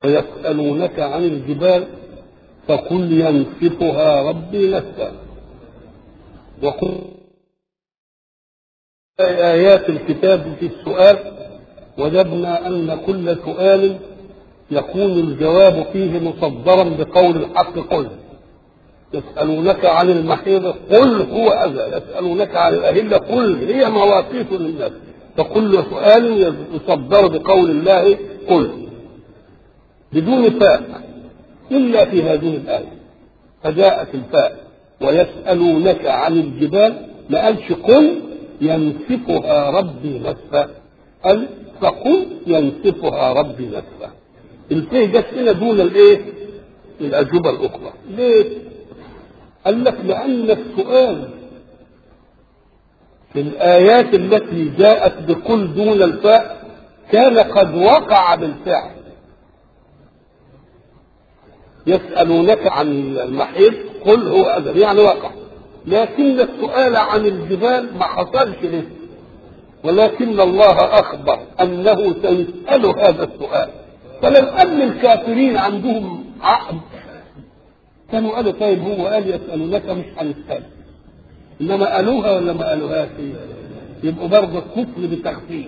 ويسألونك عن الجبال فقل ينسفها ربي نسفا وقل آيات الكتاب في السؤال وجدنا أن كل سؤال يكون الجواب فيه مصدرا بقول الحق قل يسألونك عن المحيض قل هو أذى يسألونك عن الأهلة قل هي مواقيت للناس فكل سؤال يصدر بقول الله قل بدون فاء إلا في هذه الآية فجاءت الفاء ويسألونك عن الجبال ما قالش قل ينسفها ربي نسفا قال فقل ينسفها ربي نسفا الفيه جت هنا دون الايه؟ الأجوبة الأخرى ليه؟ قال لك لأن السؤال في الآيات التي جاءت بقل دون الفاء كان قد وقع بالفعل يسألونك عن المحيط قل هو أذى يعني وقع لكن السؤال عن الجبال ما حصلش لسه ولكن الله أخبر أنه سيسأل هذا السؤال فلو أن الكافرين عندهم عقد كانوا قالوا طيب هو قال يسألونك مش هنسأل إنما قالوها ولا ما قالوهاش يبقوا برضه الكفر بتخفيف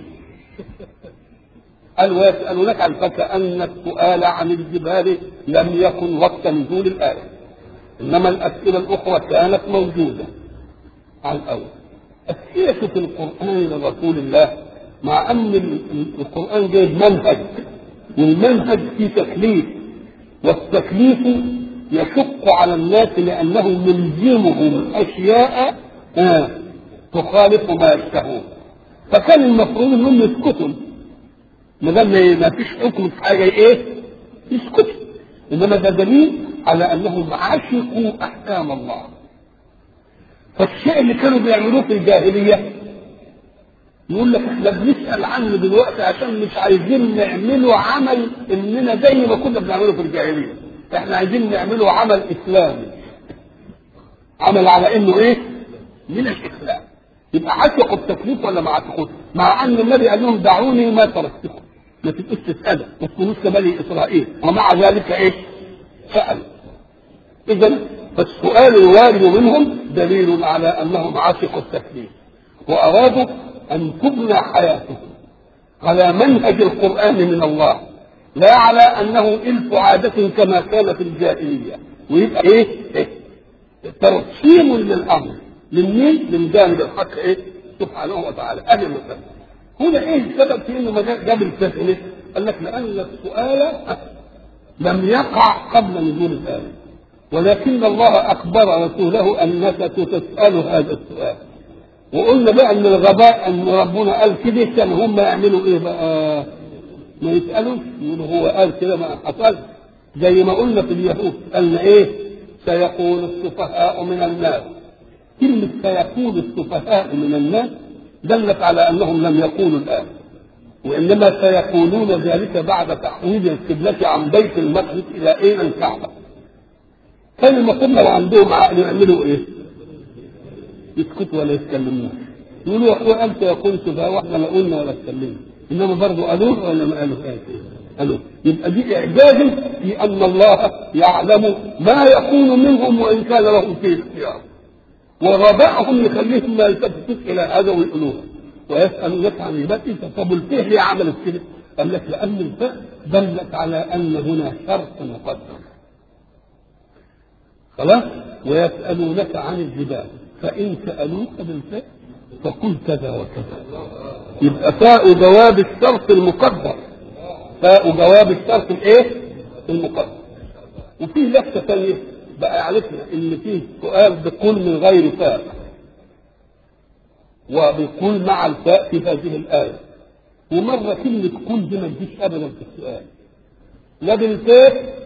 قال ويسألونك عن فكأن السؤال عن الجبال لم يكن وقت نزول الآية إنما الأسئلة الأخرى كانت موجودة على الأول أسئلة في القرآن لرسول الله مع أن القرآن جايب منهج والمنهج فيه تكليف والتكليف يشق على الناس لأنه يلزمهم أشياء آه تخالف ما يشتهون فكان المفروض انهم يسكتوا ما دام ما فيش حكم في حاجه ايه؟ يسكتوا انما ده دليل على انهم عشقوا احكام الله فالشيء اللي كانوا بيعملوه في الجاهليه يقول لك احنا بنسال عنه دلوقتي عشان مش عايزين نعمله عمل اننا زي ما كنا بنعمله في الجاهليه احنا عايزين نعمله عمل اسلامي عمل على انه ايه؟ من الاسلام يبقى عشقوا التكليف ولا ما عشقوش؟ مع ان النبي قال لهم دعوني ما تركتكم ما تبقوش تسالوا ما تكونوش كبني اسرائيل ومع ذلك ايه؟ سالوا اذا فالسؤال الوارد منهم دليل على انهم عشقوا التكليف وارادوا ان تبنى حياتهم على منهج القران من الله لا على انه الف عاده كما كان في الجاهليه ويبقى ايه؟ إيه؟ ترسيم للامر لمين؟ من جانب الحق ايه؟ سبحانه وتعالى ادي المسألة هنا ايه السبب في انه جاب الفتنة؟ قال لك لان السؤال لم يقع قبل نزول الآية ولكن الله أخبر رسوله أنك ستسأل هذا السؤال وقلنا بقى ان الغباء ان ربنا قال كده كان هم يعملوا ايه بقى؟ ما يسألوش يقولوا هو قال كده ما حصلش زي ما قلنا في اليهود قالنا ايه؟ سيقول السفهاء من الناس كلمة سيقول السفهاء من الناس دلت على أنهم لم يقولوا الآن وإنما سيقولون ذلك بعد تحويل القبلة عن بيت المقدس إلى أين الكعبة كان المفروض لو عندهم عقل يعملوا إيه؟ يسكتوا ولا يتكلمون يقولوا هو أنت يقول سفهاء واحنا لا قلنا ولا اتكلمنا إنما برضه قالوه ولا ما قالوا قالوا يبقى دي إعجاز في أن الله يعلم ما يكون منهم وإن كان لهم فيه اختيار وغبائهم يخليهم ما يلتفتوش الى هذا ويقولوها ويسالونك عن عبادتي طب الفيه ليه عملت كده؟ قال لك لان الفاء دلت على ان هنا شرط مقدر خلاص ويسالونك عن الجبال فان سالوك بالفاء فقل كذا وكذا يبقى فاء جواب الشرط المقدر فاء جواب الشرط الايه؟ المقدر وفيه لفته ثانيه بقى عرفنا ان فيه سؤال بقول من غير فاء وبقول مع الفاء في هذه الآية ومرة كلمة قل دي ما تجيش أبدا في السؤال لا بالفاء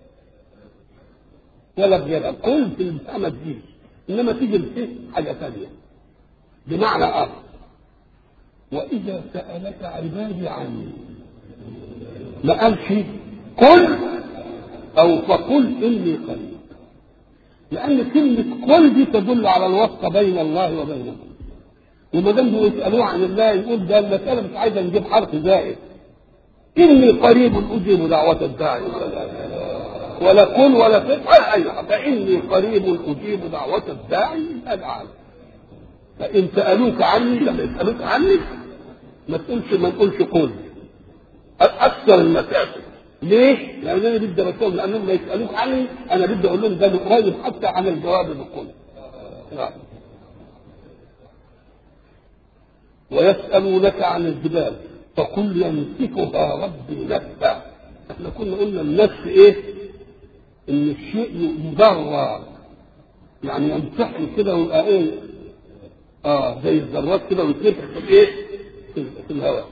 ولا بغيرها قل في الفاء ما تجيش إنما تيجي الفاء حاجة ثانية بمعنى آخر وإذا سألك عبادي عني ما قالش قل أو فقل إني قريب لأن كلمة قل دي تدل على الوصف بين الله وبينهم وما دام يسألوه عن الله يقول ده المسألة مش عايزة نجيب حرف زائد اني قريب اجيب دعوه الداعي ولا قل ولا فعل ولا اي حاجه فاني قريب اجيب دعوه الداعي الان فان سالوك عني لما يسالوك عني ما تقولش ما نقولش قل اكثر المسافه ليه؟ لان انا بدي بسألهم لانهم ما يسالوك عني انا بدي اقول لهم ده قريب حتى عن الجواب بقول نعم. ويسألونك عن الجبال فقل ينسفها ربي نسفا احنا كنا قلنا النسف ايه؟ ان الشيء يدرى يعني يمتحن كده ويبقى ايه؟ اه زي الذرات كده ويتنفخ في ايه؟ في في الهواء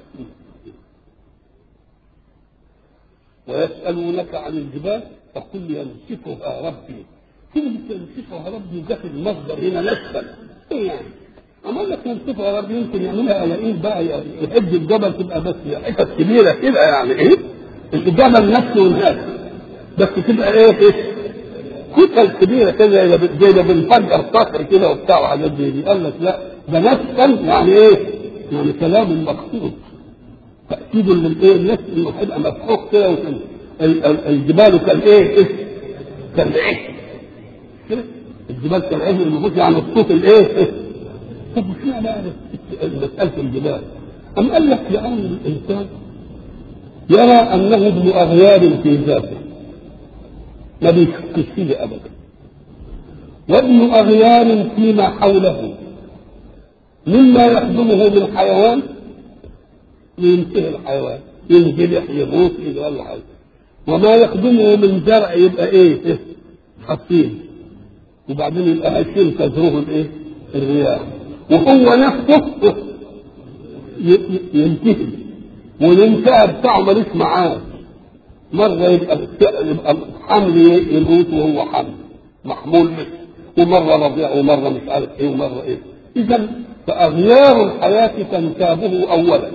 ويسألونك عن الجبال فقل ينسفها ربي كلمة ينسفها ربي ده في المصدر هنا نسفا ايه يعني؟ عمال لك ينسفها ربي يمكن يعملها يلاقيه بقى يحب الجبل تبقى بس حتت كبيرة كده يعني ايه؟ الجبل نفسه والناس بس تبقى ايه ايه؟ كتل كبيرة كده زي ما بنفجر صخر كده وبتاع وحاجات زي دي قال لك لا ده نسفا يعني ايه؟ يعني كلام مقصود تأكيد للايه الناس انه هيبقى مفحوح كده وكان الجبال كالايه إيه؟ كالعهن كده الجبال كالعهن المفروض يعني الصوت الايه إيه؟ طب مش معنى مسألة الجبال أم قال لك لأن الإنسان يرى أنه ابن أغيار في ذاته ما بيشكش فيه أبدا وابن أغيار فيما حوله مما يخدمه من حيوان ينتهي الحيوان ينجلح يموت إذا ولا حاجة وما يخدمه من زرع يبقى ايه؟ إيه؟ حصين وبعدين يبقى هشيم تزروه الايه؟ الرياح وهو نفسه ينتهي والانتهاء بتاعه ملوش معاه مرة يبقى يبقى حمل يموت وهو حمل محمول منه ومرة رضيع ومرة مش عارف ايه ومرة ايه إذا فأغيار الحياة تنتابه أولا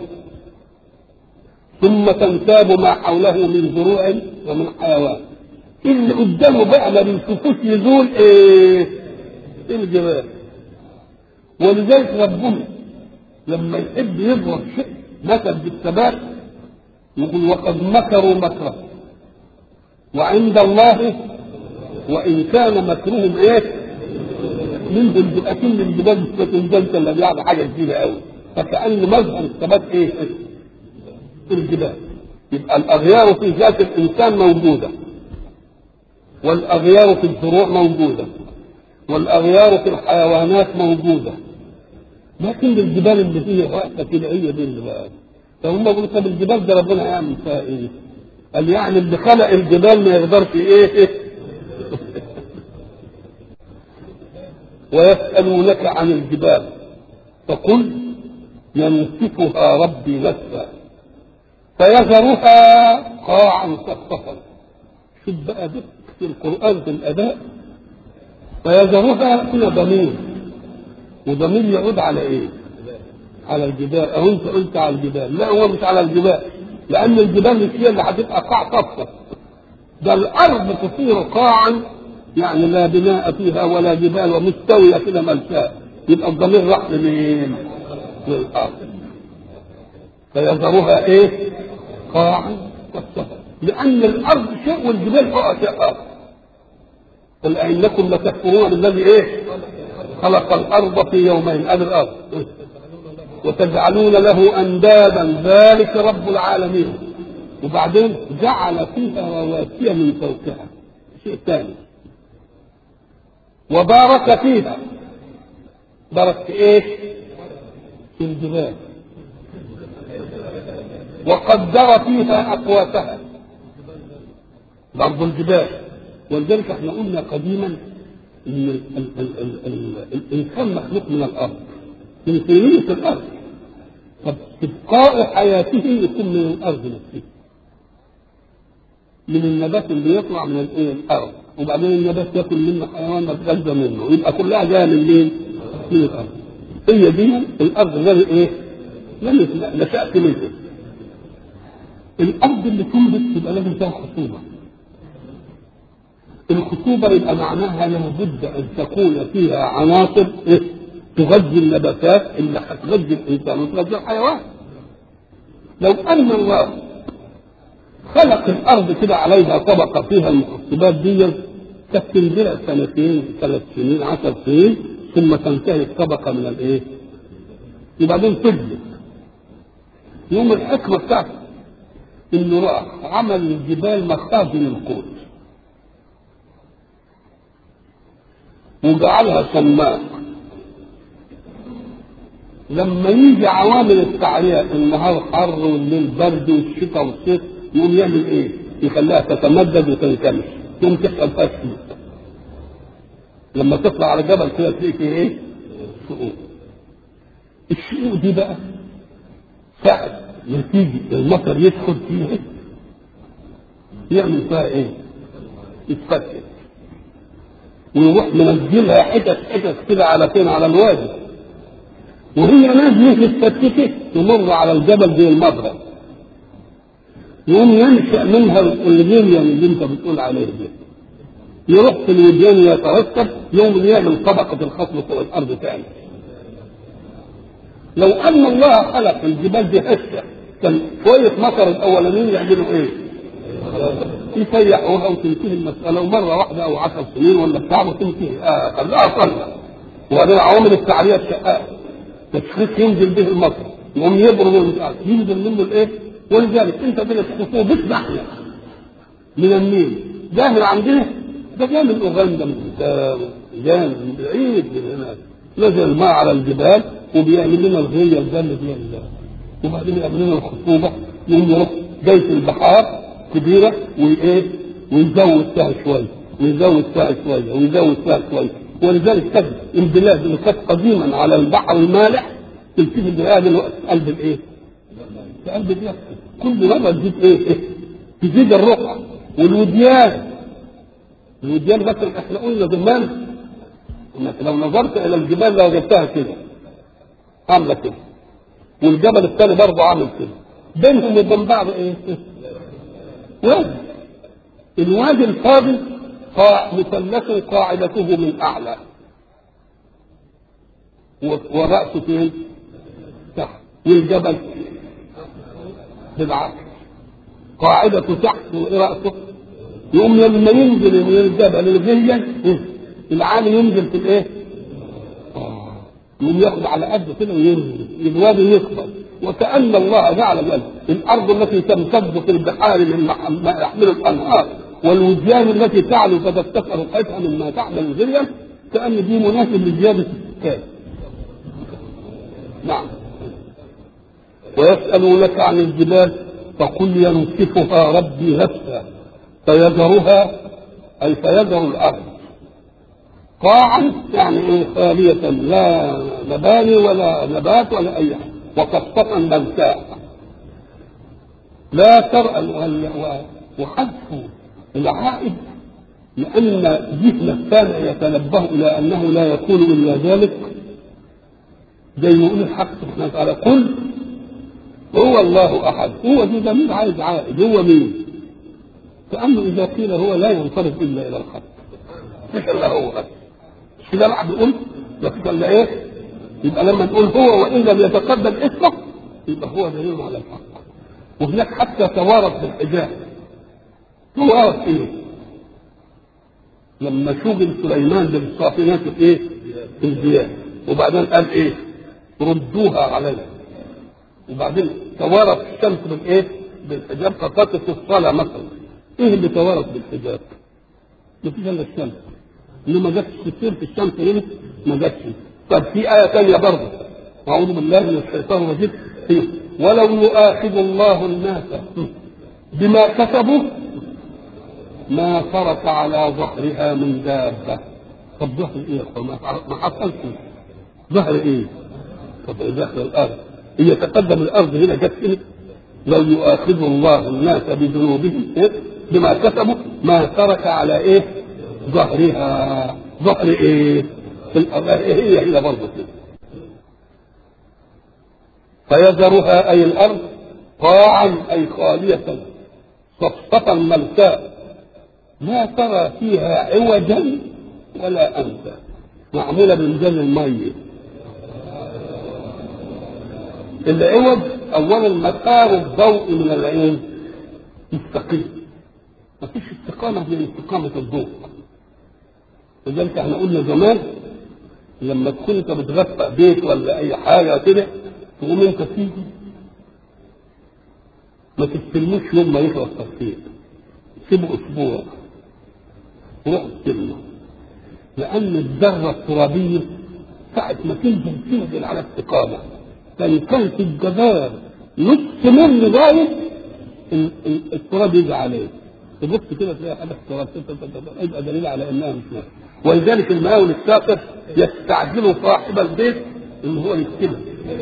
ثم تنتاب ما حوله من زروع ومن حيوان اللي قدامه بقى ما بيشوفوش يزول ايه الجبال ولذلك ربنا لما يحب يضرب شيء مثل بالثبات يقول وقد مكروا مكرا وعند الله وان كان مكرهم ايه من اكن الجبال الجبال اللي بيعمل حاجه جديده قوي فكان مظهر الثبات ايه الجبال يبقى الاغيار في ذات الانسان موجوده والاغيار في الزروع موجوده والاغيار في الحيوانات موجوده لكن الجبال اللي فيها واقفه كده هي دي اللي بقى فهم بيقولوا طب الجبال ده ربنا هيعمل فيها ايه؟ قال يعني اللي خلق الجبال ما يقدرش ايه؟ ويسألونك عن الجبال فقل ينسفها ربي نسفا فيذرها قاعا صفصفا شوف بقى دي في القرآن في الأداء فيذرها هنا ضمير وضمير يعود على ايه؟ على الجبال أو أنت قلت على الجبال لا هو مش على الجبال لأن الجبال مش هي اللي هتبقى قاع صفصف ده الأرض تصير قاعا يعني لا بناء فيها ولا جبال ومستوية كده ملساء يبقى الضمير راح لمين؟ للأرض فيذرها ايه؟ قاعا صفصفا لأن الأرض شيء والجبال فوق شيء آخر قل أئنكم لتكفرون بالذي إيه؟ خلق الأرض في يومين أدي الأرض وتجعلون له أندادا ذلك رب العالمين وبعدين جعل فيها رواسي من فوقها شيء ثاني وبارك فيها بارك في ايه؟ في الجبال وقدر فيها أقواتها برضه الجبال ولذلك احنا قلنا قديما ان ال ال ال ال ال الانسان مخلوق من الارض من طينية الارض فابقاء حياته يكون من الارض نفسها من النبات اللي يطلع من الايه الارض وبعدين النبات ياكل منه حيوان متغذى منه يبقى كلها جايه من مين؟ من الارض هي دي الارض غير ايه؟ غير نشأت منها الارض اللي تنبت تبقى لازم فيها خصوبه الخصوبة يبقى معناها لابد أن تكون فيها عناصر إيه؟ تغذي النباتات اللي هتغذي الإنسان وتغذي الحيوان. لو أن الله خلق الارض كده عليها طبقه فيها المحصبات دي كانت تنزل سنتين ثلاث سنين عشر سنين ثم تنتهي الطبقه من الايه؟ وبعدين تجلس يوم الحكمه بتاعته انه راح عمل الجبال مخازن القوت وجعلها سماء لما يجي عوامل التعرية النهار حر والليل برد والشتاء والصيف يقوم يعمل ايه؟ يخليها تتمدد وتنكمش يقوم تحصل فيها شقوق لما تطلع على جبل كده تلاقي فيه ايه؟ شقوق الشقوق دي بقى ساعة ما تيجي المطر يدخل فيها يعمل فيها ايه؟ يتفتت ويروح منزلها حتت حتت كده على فين على الوادي وهي نازله متفتته تمر على الجبل زي المضرب يقوم ينشا منها الغيليان اللي انت بتقول عليه ده يروح في الوديان يترتب يوم يعمل طبقه الخصم فوق الارض تاني لو ان الله خلق الجبال دي هشه كان شويه مطر الاولانيين يعملوا ايه؟ يسيحوها وتنتهي المساله ومره واحده او عشر سنين ولا بتاع وتنتهي اه خلاها صلى وبعدين عوامل التعريه الشقاء تشخيص ينزل به المطر يقوم يبرد المسألة ينزل منه الايه؟ ولذلك انت كده تشوفوه بتبحنا من النيل ده من عندنا ده جاي من اوغندا من قدام جاي من بعيد من هناك نزل الماء على الجبال وبيعمل لنا الغيه الجنه دي الله وبعدين يعمل لنا الخصوبه يقوم يروح جاي في البحار كبيره وايه ويزود فيها شويه ويزود فيها شويه ويزود فيها شويه ولذلك تجد البلاد اللي كانت قديما على البحر المالح تلتفت بها دلوقتي في قلب الايه؟ في قلب اليخ كل مره تزيد ايه؟ إيه؟ تزيد الرقعه والوديان الوديان مثلا احنا قلنا زمان انك لو نظرت الى الجبال لو جبتها كده عامله كده والجبل الثاني برضه عامل كده بينهم وبين بعض ايه؟ وادي الوادي الفاضل قاع مثلث قاعدته من اعلى ورأسه فين؟ تحت والجبل بالعكس قاعدته تحت ورأسه يقوم لما ينزل من الجبل الغيا العالي ينزل في الايه؟ يقوم ياخد على قده كده وينزل الوادي يكبر وكأن الله جعل ذلك الأرض التي تمتد في البحار من ما يحمل الأنهار والوديان التي تعلو فتفتقر قيتها مما تعمل الغريم كأن دي مناسب لزيادة السكان نعم ويسألونك عن الجبال فقل ينسفها ربي نسفا فيذرها أي فيذر الأرض قاعا يعني إيه خالية لا مباني ولا نبات ولا أي حاجة وقصة ملساء لا ترى وحذف العائد لأن ذهن كان يتنبه إلى أنه لا يكون إلا ذلك زي ما يقول الحق سبحانه وتعالى قل هو الله أحد هو دي ضمير عايز عائد هو مين؟ كأنه إذا قيل هو لا ينصرف إلا إلى الحق مش إلا هو بس مش كده الواحد يقول لكن إلا إيه؟ يبقى لما نقول هو وإن لم يتقدم اسمه يبقى هو دليل على الحق وهناك حتى توارث بالحجاب توارث ايه؟ لما شغل سليمان بالصافنات في ايه؟ في الزياد وبعدين قال ايه؟ ردوها علينا وبعدين توارث الشمس بالايه؟ بالحجاب فقطت الصلاة مثلا ايه اللي توارث بالحجاب؟ مفيش الا الشمس انما جاتش كتير في الشمس هنا ما جاتش طب في آية ثانية برضه أعوذ بالله من الشيطان الرجيم ولو يؤاخذ الله الناس بما كسبوا ما ترك على ظهرها من دابة طب ظهر ايه ما حصلش ظهر ايه طب ظهر الارض هي تقدم الارض هنا جت هنا لو يؤاخذ الله الناس بذنوبهم إيه؟ بما كسبوا ما ترك على ايه ظهرها ظهر ايه في الارض هي هي برضه كده فيذرها اي الارض قاعا اي خاليه صفصفا ملساء لا ترى فيها عوجا ولا أنفا معمولة بميزان المية العوج أولا مسار الضوء من العين مستقيم ما فيش استقامة زي استقامة الضوء لذلك احنا قلنا زمان لما تكون انت بتغفى بيت ولا اي حاجة كده تقوم انت تيجي ما تستلموش يوم ما يخلص تصفيق سيبه اسبوع روح استلمه لان الذرة الترابية ساعة ما تنزل تنزل على استقامة كان كان في الجبال نص منه باين التراب يجي عليه تبص كده تلاقي حاجه تراب يبقى دليل على انها مش نافع ولذلك المقاول الساقط يستعجل صاحب البيت ان هو يكتبه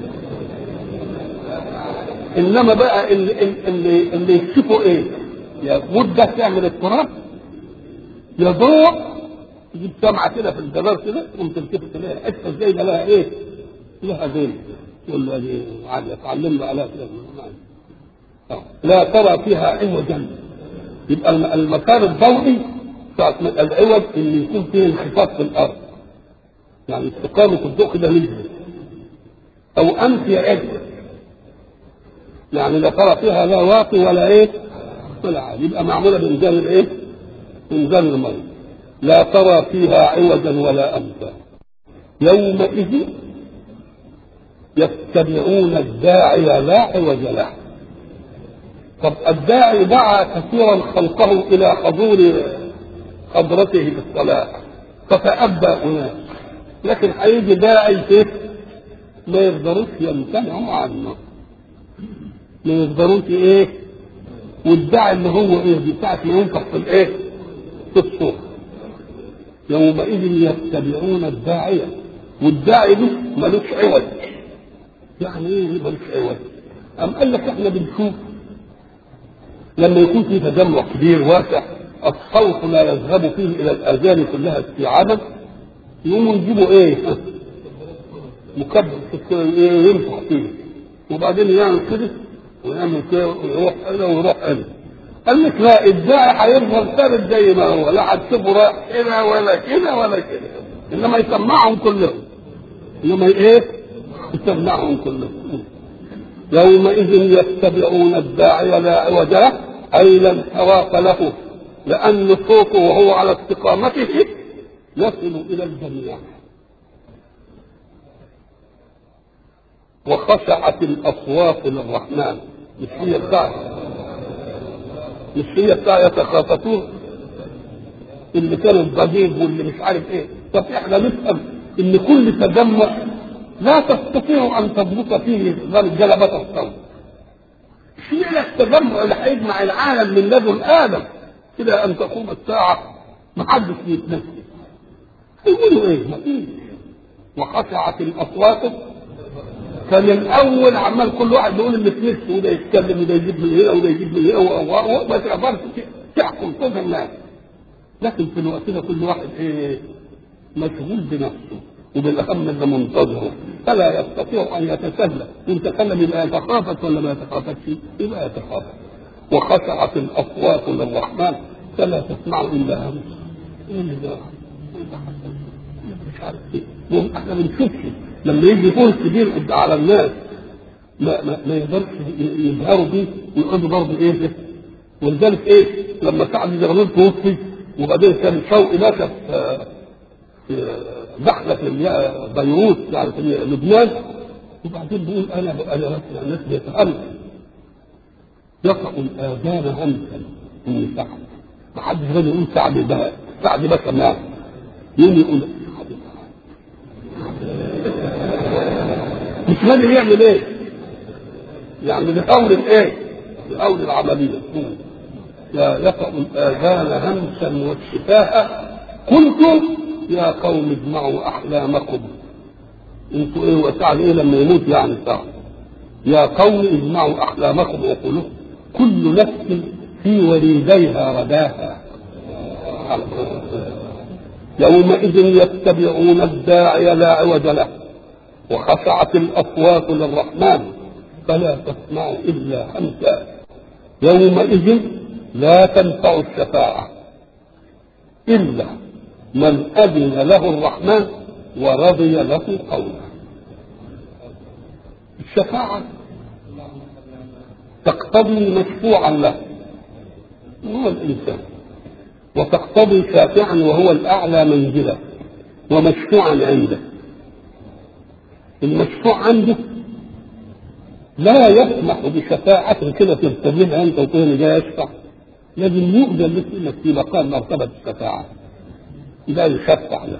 انما بقى اللي, اللي, اللي يكشفوا ايه؟ يا مده تعمل التراب يا ضوء تجيب سمعه كده في الجدار كده تقوم تلتفت تلاقي حته زي ده لها ايه؟ لها ذيل تقول له دي عاليه تعلمنا عليها كده لا ترى فيها عوجا يبقى المكان الضوئي ساعة العوج اللي يكون فيه انخفاض في الارض يعني استقامة الضوء كده نزلت او انف عدل يعني لا ترى فيها لا واطي ولا ايه ولا عالي يبقى معمولة بإنزال الايه؟ إنزال المية لا ترى فيها عوجا ولا أمتا يومئذ يتبعون الداعي لا عوج له طب الداعي دعا كثيرا خلقه الى حضور حضرته بالصلاه فتأبى اناس لكن هيجي داعي كيف ما يقدروش يمتنعوا عنه ما يقدروش ايه والداعي اللي هو ايه دي ساعة ما ينفخ في الايه في الصور يومئذ يتبعون الداعية والداعي ده ملوش عوج يعني ايه ملوش عوج أم قال لك احنا بنشوف لما يكون في تجمع كبير واسع الصوت لا يذهب فيه الى الاذان كلها استيعابا يقوموا يجيبوا ايه؟ مكبر ينفخ فيه وبعدين يعمل كده ويعمل كده ويروح هنا ويروح هنا قال لك لا الداعي هيفضل ثابت زي ما هو لا هتسيبه رايح هنا ولا كده ولا كده انما يسمعهم كلهم انما ايه؟ يسمعهم كلهم يومئذ يتبعون الداعي لا عوج له اي لا انحراف له لان صوته وهو على استقامته يصل الى الجميع وخشعت الاصوات للرحمن مش هي بتاع مش هي بتاع يتخافتون اللي كانوا الضجيج واللي مش عارف ايه طب احنا نفهم ان كل تجمع لا تستطيع ان تضبط فيه جلبة الصوت اشمعنى التجمع اللي هيجمع العالم من لدن ادم الى ان تقوم الساعه ما حدش يتنفس يقولوا ايه؟ ما فيش وخشعت الاصوات كان الاول عمال كل واحد بيقول اللي في نفسه وده يتكلم وده يجيب من هنا وده يجيب من هنا وما تقدرش تحكم صوت الناس لكن في الوقت ده كل واحد ايه مشغول بنفسه وبالاهم اللي منتظره فلا يستطيع ان يتسلى ان تكلم يبقى يتخافت ولا ما يتخافتش يبقى يتخافت وخشعت الاصوات للرحمن فلا تسمع الا همس ايه اللي ده؟ مش عارف ايه احنا بنشوفش لما يجي فوز كبير على الناس ما ما, ما يقدرش يظهروا بيه ويقعدوا برضه ايه ده ولذلك ايه لما سعد زغلول توفي وبعدين كان شوقي مات في دخلة بيروت يعني في لبنان وبعدين بيقول انا انا بس الناس بيتأمل يقع الاذان همسا من سعد ما حدش غير يقول سعد ده سعد بس مات يقوم يقول مش قادر يعمل ايه؟ يعني بيحاول الايه؟ بيحاول العمليه يقع الاذان همسا والشفاء قلت يا قوم اجمعوا احلامكم انتوا ايه وسعد ايه لما يموت يعني سعد يا قوم اجمعوا احلامكم وقولوا كل نفس في وليديها رداها يومئذ يتبعون الداعي لا عوج له وخشعت الاصوات للرحمن فلا تسمع الا همسا يومئذ لا تنفع الشفاعه الا من اذن له الرحمن ورضي له قولا الشفاعه تقتضي مشفوعا له هو الإنسان وتقتضي شافعا وهو الأعلى منزلة ومشفوعا عنده المشفوع عنده لا يسمح بشفاعته كده ترتبها انت وتقول انا جاي اشفع لازم يؤذن لك انك في مقام مرتبه الشفاعه لا يشفع له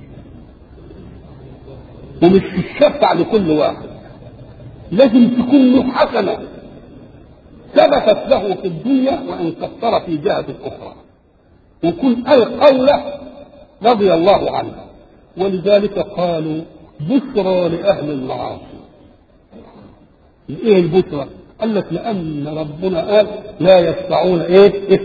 ومش تشفع لكل واحد لازم تكون له حسنه ثبتت له في الدنيا وان كثر في جهه اخرى وكن قوله رضي الله عنه ولذلك قالوا بشرى لاهل المعاصي ايه البشرى؟ قال لك لان ربنا قال لا يشفعون ايه؟ إيه؟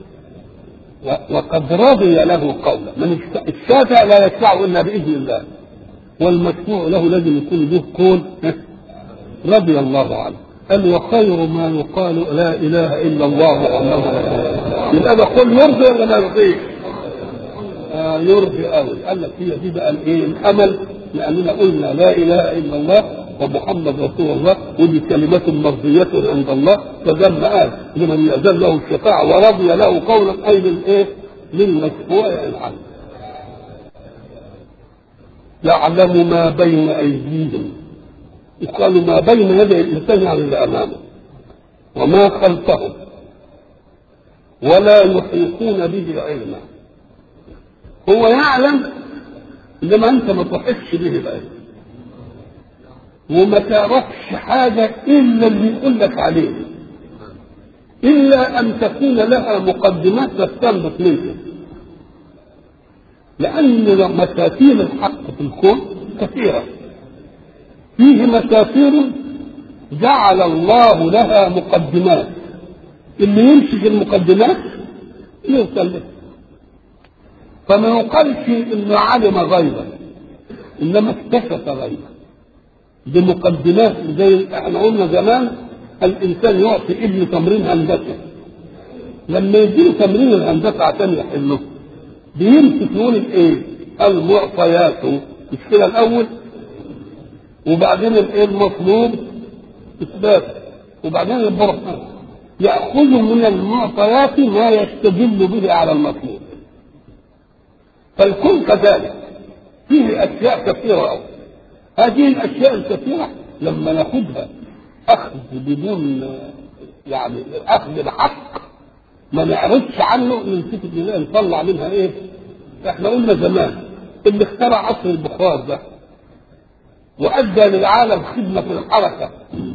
وقد رضي له قولا من الشافع لا يشفع الا باذن الله والمشفوع له لازم يكون له قول رضي الله عنه قال وخير ما يقال لا اله الا الله محمد رسول الله يبقى ده قول يرضي ولا ما يرضيش؟ آه يرضي قوي قال لك هي دي بقى الايه؟ الامل لاننا قلنا لا اله الا الله ومحمد رسول الله ودي كلمة مرضية عند الله فذم قال لمن يأذن له الشفاعة ورضي له قولا أي للإيه؟ للمشفوع عنه. يعلم ما بين أيديهم يقال ما بين يدي الإنسان يعني اللي أمامه وما خلفهم ولا يحيطون به علما هو يعلم انما انت ما تحسش به العلم وما تعرفش حاجة إلا اللي يقول لك عليه إلا أن تكون لها مقدمات تستنبط منها لأن مساتير الحق في الكون كثيرة فيه مساتير جعل الله لها مقدمات اللي يمسك المقدمات يوصل له فما يقالش انه علم غيبا انما اكتشف غيبا بمقدمات زي احنا قلنا زمان الانسان يعطي ابنه تمرين هندسه لما يديله تمرين الهندسه عشان يحله بيمسك يقول الايه؟ المعطيات مش كده الاول وبعدين الايه المطلوب اثبات وبعدين البرهان ياخذ من المعطيات ما يستدل به على المطلوب فالكون كذلك فيه اشياء كثيره أوي. هذه الاشياء الكثيره لما ناخذها اخذ بدون يعني اخذ الحق ما نعرضش عنه نمسك نطلع منها ايه؟ احنا قلنا زمان اللي اخترع عصر البخار ده وادى للعالم خدمه في الحركه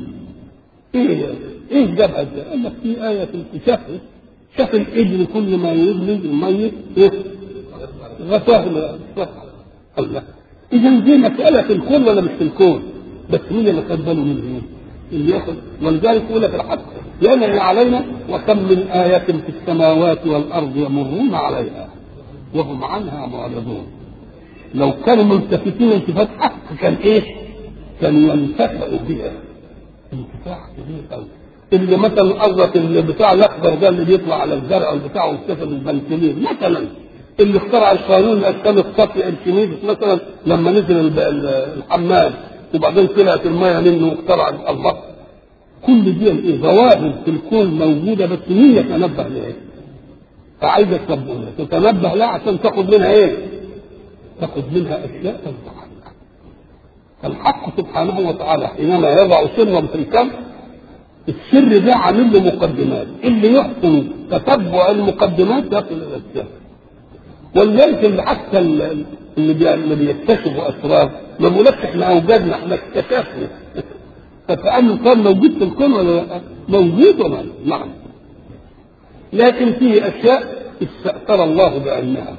ايه ايه جابها ده؟ قال لك في ايه في الكتاب شاف الابن كل ما يريد الميت ايه؟ غساه الله اذا دي مساله في الكون ولا مش في الكون؟ بس مين اللي خد باله منها؟ اللي ياخد ولذلك يقول لك الحق لأن علينا وكم من آية في السماوات والأرض يمرون عليها وهم عنها معرضون لو كانوا ملتفتين التفات حق كان ايه؟ كانوا ينتفعوا بها انتفاع كبير قوي اللي مثلا قصدك اللي بتاع الاخضر ده اللي بيطلع على الزرع بتاعه واكتشف البنسلين مثلا اللي اخترع القانون الاسكان السطحي ارشميدس مثلا لما نزل الحمام وبعدين طلعت الميه منه واخترع الله كل دي ايه ظواهر في الكون موجوده بس مين يتنبه لها؟ فعايزك تتنبه لها عشان تاخد منها ايه؟ تاخد منها اشياء تنفع عنها. فالحق سبحانه وتعالى حينما يضع سرا في الكون السر ده عامل له مقدمات اللي يحسن تتبع المقدمات يصل الى السر ولذلك اللي حتى اللي اللي بيكتشفوا اسرار ما بيقولكش احنا اوجدنا احنا اكتشفنا فكأنه كان موجود في الكون ولا لا؟ موجود ولا لا؟ نعم. لكن فيه أشياء استأثر الله بعلمها.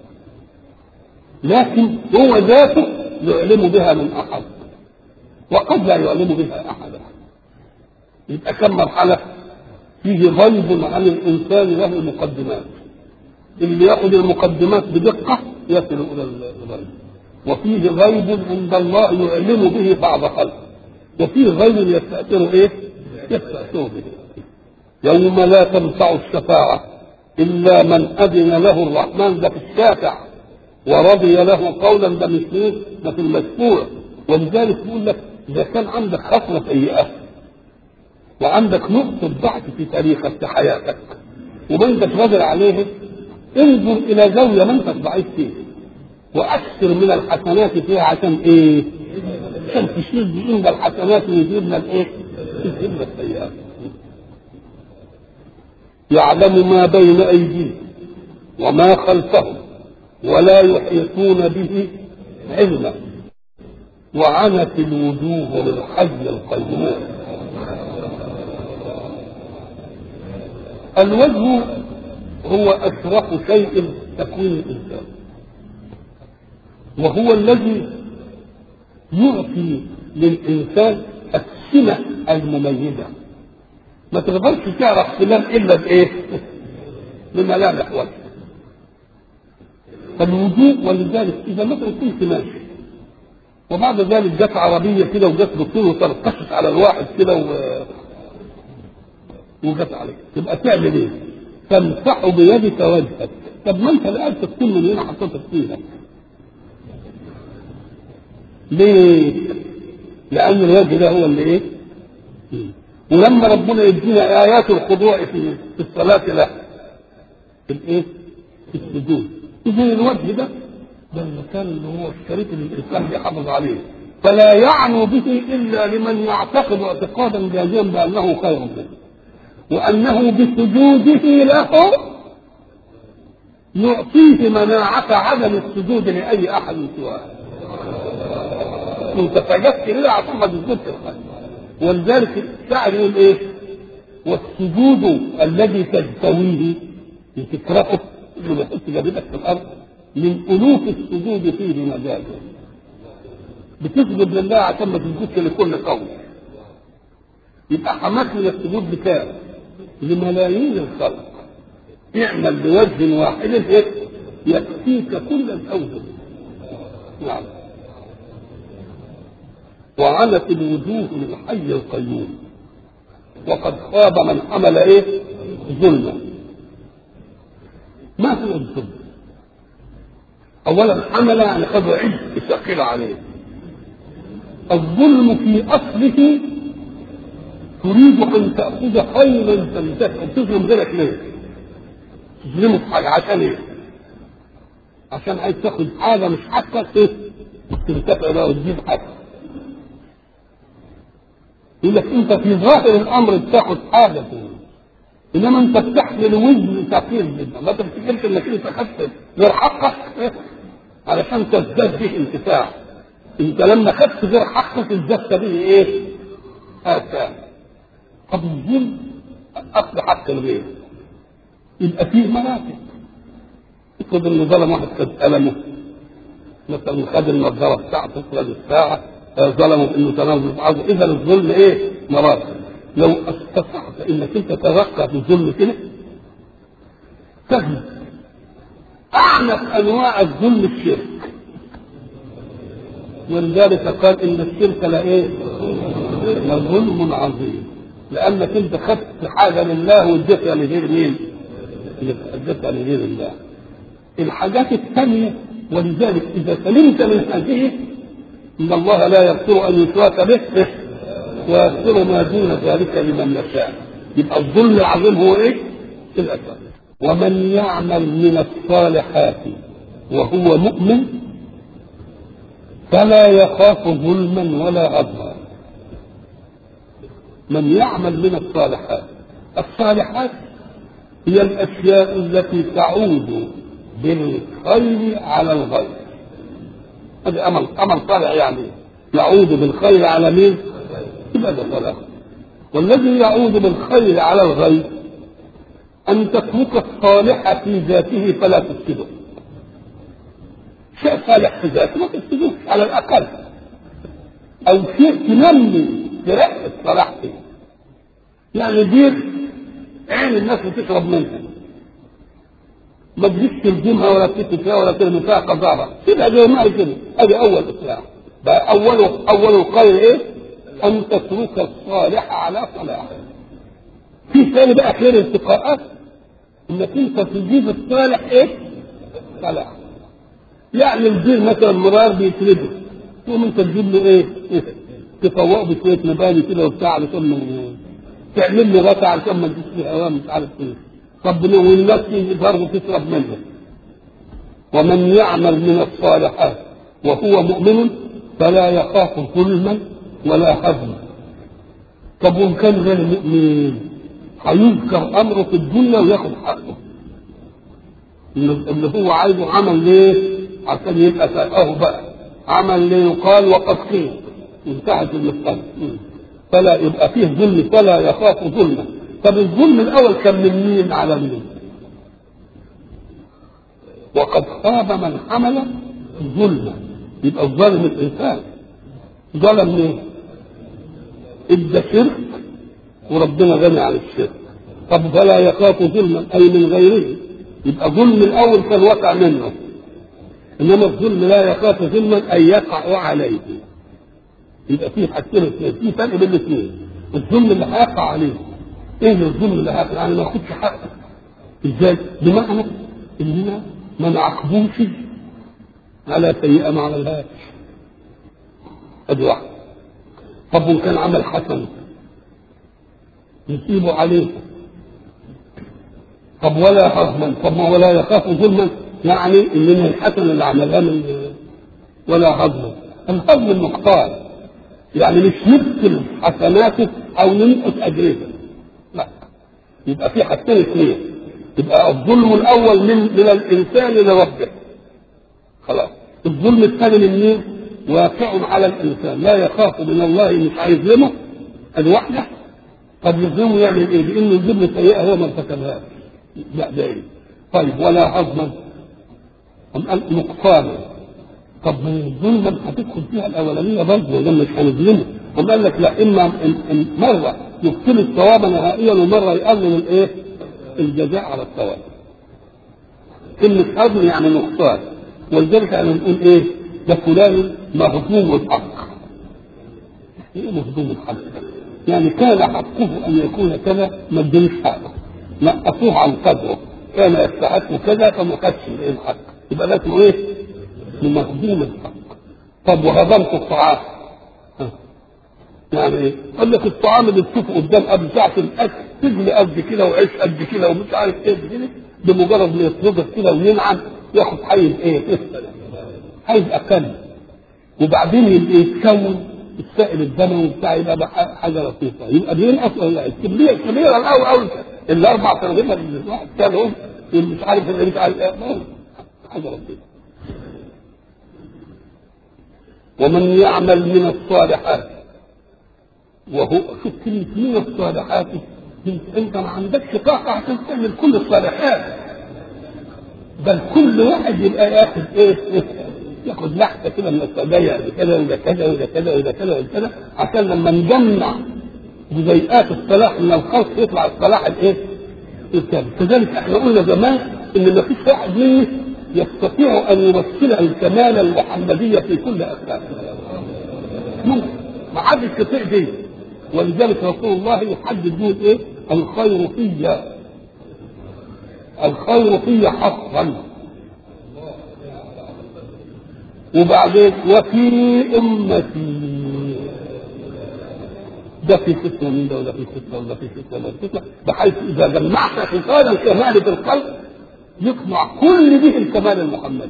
لكن هو ذاته يعلم بها من أحد. وقد لا يعلم بها أحدا. يبقى كم مرحلة؟ فيه غيب عن الإنسان له مقدمات. اللي يأخذ المقدمات بدقة يصل إلى الغيب. وفيه غيب عند الله يعلم به بعض خلقه. وفيه غير يستأثر ايه؟ يستأثر به يوم لا تنفع الشفاعة إلا من أذن له الرحمن ده في الشافع ورضي له قولا ده مش ده في المشفوع ولذلك يقول لك إذا كان عندك خصلة سيئة وعندك نقطة ضعف في تاريخك في حياتك وما انت تقدر عليه انظر الى زاويه ما انت ضعيف فيها واكثر من الحسنات فيها عشان ايه؟ عشان تشيل عند الحسنات ويجيبنا الايه؟ يجيبنا السيئات يعلم ما بين ايديهم وما خلفهم ولا يحيطون به علما وعنت الوجوه للحي القيوم الوجه هو اشرف شيء في تكوين الانسان وهو الذي يعطي للانسان السمه المميزه ما تقدرش تعرف فلان الا بايه؟ بملامح وجه فالوجوه ولذلك اذا مثلا كنت ماشي وبعد ذلك جت عربيه كده وجت دكتور وترقصت على الواحد كده و... وجت عليك تبقى تعمل ايه؟ تمسح بيدك وجهك طب ما انت الان تكون من هنا حطيتك فيها ليه؟ لأن الوجه ده هو اللي إيه؟ ولما ربنا يدينا آيات الخضوع في في الصلاة له في الإيه؟ في السجود إذا الوجه ده ده المكان اللي هو الشريط اللي الإنسان بيحافظ عليه فلا يعنو به إلا لمن يعتقد اعتقادا جازما بأنه خير منه وأنه بسجوده له يعطيه مناعة عدم السجود لأي أحد سواه انت سجدت لله عشان ما تسجدش الخير ولذلك الشاعر يقول ايه والسجود الذي تجتويه تكرهه اللي بيحط جبهتك في الارض من الوف السجود فيه مجال بتسجد لله عشان ما تسجدش لكل قوم يبقى حماك من السجود بكام لملايين الخلق اعمل بوجه واحد هيك يكفيك كل الاوجه نعم وعنت الوجوه للحي القيوم وقد خاب من حمل ايه ظلما ما هو الظلم اولا حمل يعني قد عد ثقيل عليه الظلم في اصله تريد ان تاخذ خيرا تمتلك تظلم غيرك ليه؟ تظلمه في حاجه عشان ايه؟ عشان عايز تاخذ حاجه مش حقك ايه؟ تنتفع بقى وتجيب حقك يقول لك انت في ظاهر الامر بتاخد حاجه فيه انما انت بتحمل وزن ثقيل جدا ما تفتكرش انك انت خدت غير حقك علشان تزداد به انتفاع انت لما خدت غير حقك ازددت به ايه؟ آثام طب الظلم اصل حق الغير يبقى فيه مراتب افرض انه ظلم واحد خد قلمه مثلا خد النظاره بتاعته خد الساعه ظلموا انه تنازل بعض اذا الظلم ايه؟ مراتب لو استطعت انك انت ترقى في الظلم كده تجد اعنف انواع الظلم الشرك ولذلك قال ان الشرك لا ايه؟ لظلم عظيم لانك انت خدت حاجه لله واديتها لغير مين؟ اديتها لغير الله الحاجات الثانيه ولذلك اذا سلمت من هذه ان الله لا يغفر ان يشرك به ويغفر ما دون ذلك لمن يشاء يبقى الظلم العظيم هو ايه؟ الاسد ومن يعمل من الصالحات وهو مؤمن فلا يخاف ظلما ولا هضما من يعمل من الصالحات الصالحات هي الاشياء التي تعود بالخير على الغير هذا امل امل صالح يعني يعود بالخير على مين؟ يبقى ده صلاح والذي يعود بالخير على الغير ان تترك الصالح في ذاته فلا تفسده شيء صالح في ذاته ما تفسدوش على الاقل او شيء تنمي ترقى الصلاح فيه يعني دير عين الناس بتشرب منها ما تجيش تلزمها ولا تكتب فيها ولا ترمي فيها قذاره سيبها زي ما هي كده ادي اول اصلاح بقى اول اول الخير ايه؟ ان تترك الصالح على صلاح في ثاني بقى خير التقاءات انك انت تجيب الصالح ايه؟ صلاح يعني البير مثلا مرار بيتربه تقوم انت تجيب له ايه؟ إيه؟ تفوقه بشويه مباني كده وبتاع علشان تعمل له غطا علشان ما تجيش فيه هواء مش عارف ايه طب والناس تيجي برضه تشرب منه ومن يعمل من الصالحات وهو مؤمن فلا يخاف ظلما ولا هضما طب وان كان غير مؤمن هيذكر امره في الدنيا وياخد حقه اللي هو عايزه عمل ليه عشان يبقى ساقه بقى عمل ليقال وقد قيل انتهت المسألة فلا يبقى فيه ظلم فلا يخاف ظلما طب الظلم الاول كان من مين على مين وقد خاب من حمل ظلما يبقى الظالم الانسان ظلم ليه ادى شرك وربنا غني عن الشرك طب فلا يخاف ظلما اي من غيره يبقى ظلم الاول كان وقع منه انما الظلم لا يخاف ظلما ان يقع عليه يبقى في حاجتين اثنين في فرق بين الاثنين الظلم اللي هيقع عليه ايه الظلم اللي هيقع يعني ما ياخدش حقه ازاي بمعنى اننا ما نعاقبوش على سيئه ما عملهاش ادي واحد طب وان كان عمل حسن نسيبه عليه طب ولا هضما طب ما ولا يخاف ظلما يعني من الحسن اللي عملها من ولا هضما الهضم النقصان يعني مش نبطل حسناته او ننقص اجرته لا يبقى في حاجتين اثنين يبقى الظلم الاول من من الانسان لربه خلاص الظلم الثاني من مين؟ واقع على الانسان لا يخاف من الله مش هيظلمه ادي واحده قد يظلمه يعمل ايه؟ لانه الظلم سيئه هو ما ارتكبهاش لا ده ايه؟ طيب ولا هضما أم قال نقصانا طب ظلما هتدخل فيها الاولانيه برضه ده مش هنظلمه أم قال لك لا اما إن مره يبطل الثواب نهائيا ومره يقلل الايه؟ الجزاء على الثواب. كلمة هضم يعني نقصان ولذلك احنا نقول ايه؟ ده فلان مهضوم الحق. ايه مهضوم الحق؟ يعني كان حقه ان يكون كذا ما ادلوش حقه. نقصوه عن قدره كان يستحق كذا فما خدش الحق يبقى ده اسمه ايه؟ مهضوم الحق طب وهضمت الطعام يعني ايه؟ قال لك الطعام اللي تشوفه قدام قبل ساعة الأكل تجلي قد كده وعيش قد كده ومش عارف ايه كده بمجرد ما يتنضف كده وينعم ياخد حيز ايه؟ حيز أقل وبعدين يبقى يتكون السائل الدموي بتاع يبقى حاجة لطيفة يبقى بينقص ولا لا؟ الكمية الكبيرة الأول أول الأربع سنوات اللي الواحد كانهم مش عارف اللي مش عارف ايه حاجة لطيفة ومن يعمل من الصالحات وهو شوف كلمة من الصالحات انت ما عندكش طاقة عشان تعمل كل الصالحات بل كل واحد يبقى ياخد ايه ياخد لحظة كده من الصدايا كذا وده كذا وده كذا وده كذا وده كذا عشان لما نجمع جزيئات الصلاح من الخلق يطلع الصلاح الايه؟ الكامل كذلك احنا قلنا زمان ان ما فيش واحد مني يستطيع ان يمثل الكمال المحمدية في كل اخلاقه ممكن ما حدش يستطيع دي ولذلك رسول الله يحدد بيه ايه؟ الخير في الخير في حقا وبعدين وفي امتي ده في فتنه من ده وده في فتنه وده في فتنه وده في فتنه بحيث اذا جمعت خصال الكمال في القلب يقنع كل به الكمال المحمدي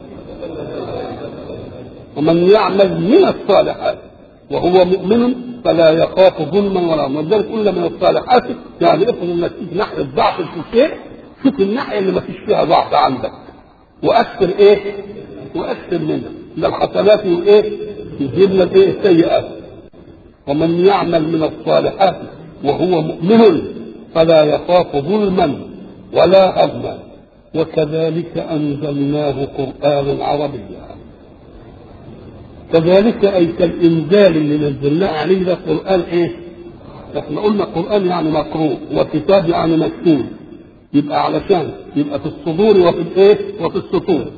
ومن يعمل من الصالحات وهو مؤمن فلا يخاف ظلما ولا ولذلك قلنا من الصالحات يعني افرض انك تيجي ناحيه ضعف في شيء شوف الناحيه اللي ما فيش فيها ضعف عندك واكثر ايه؟ واكثر منها من الحسنات ايه؟ يجيب لك ايه؟ السيئات ومن يعمل من الصالحات وهو مؤمن فلا يخاف ظلما ولا هضما وكذلك انزلناه قرانا عربيا كذلك اي كالانزال اللي نزلناه عليه ده قران ايه؟ احنا قلنا قران يعني مقروء وكتاب يعني مكتوب يبقى علشان يبقى في الصدور وفي الايه؟ وفي السطور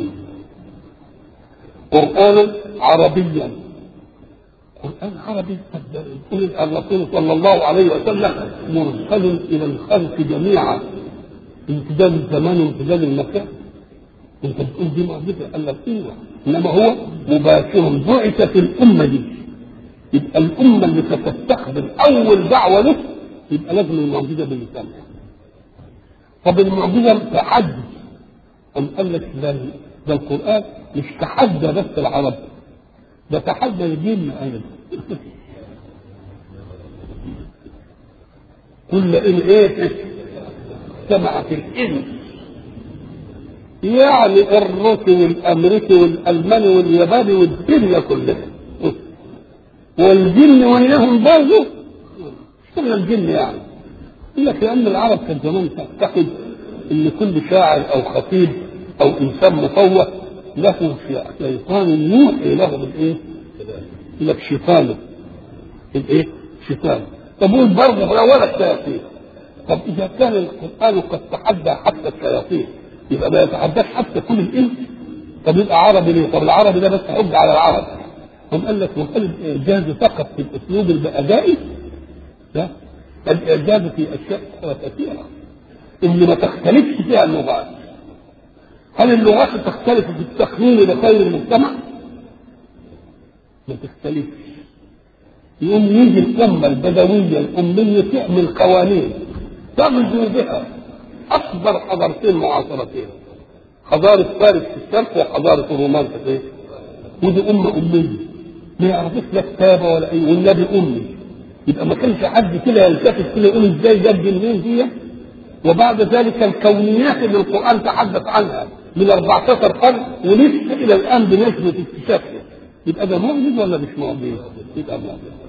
قرانا عربيا قران عربي يقول الرسول صلى الله عليه وسلم مرسل الى الخلق جميعا امتداد الزمان وامتداد المكان انت بتقول دي معجزه قال لك ايوه انما هو مباشر بعث في الامه دي يبقى الامه اللي ستستقبل اول دعوه له يبقى لازم المعجزه باللسان طب المعجزه تحدي أم قال لك ده ده القرآن مش تحدى بس العرب ده تحدى الجن أيضا كل إن إيه سمعت الإنس يعني الروسي والأمريكي والألماني والياباني والدنيا كلها والجن وياهم برضه اشتغل الجن يعني يقول لك لأن العرب كان زمان تعتقد ان كل شاعر او خطيب او انسان مفوه له شيطان يوحي له بالايه؟ يقول لك شيطانه الايه؟ شيطان طب قول برضه ولا الشياطين طب اذا كان القران قد تحدى حتى الشياطين يبقى ما يتحداش حتى كل الانس طب يبقى عربي ليه؟ طب العربي ده بس حج على العرب هم قال لك وهل الاعجاز فقط في الاسلوب الادائي؟ لا الاعجاز في اشياء كثيره اللي ما تختلفش فيها اللغات هل اللغات تختلف في التقنين لخير المجتمع؟ ما تختلفش يقوم يجي الأمة البدوية الأمية تعمل قوانين تغزو بها أكبر حضارتين معاصرتين حضارة فارس في الشرق وحضارة الرومان في الايه؟ ودي أمة أمية ما يعرفوش لا كتابة ولا أي والنبي أمي يبقى ما كانش حد كده يلتفت كده يقول ازاي جاب منين دي وبعد ذلك الكونيات اللي القرآن تحدث عنها من 14 قرن ولسه إلى الآن بنسبة اكتشافها يبقى ده معجز ولا مش معجز؟ يبقى معجز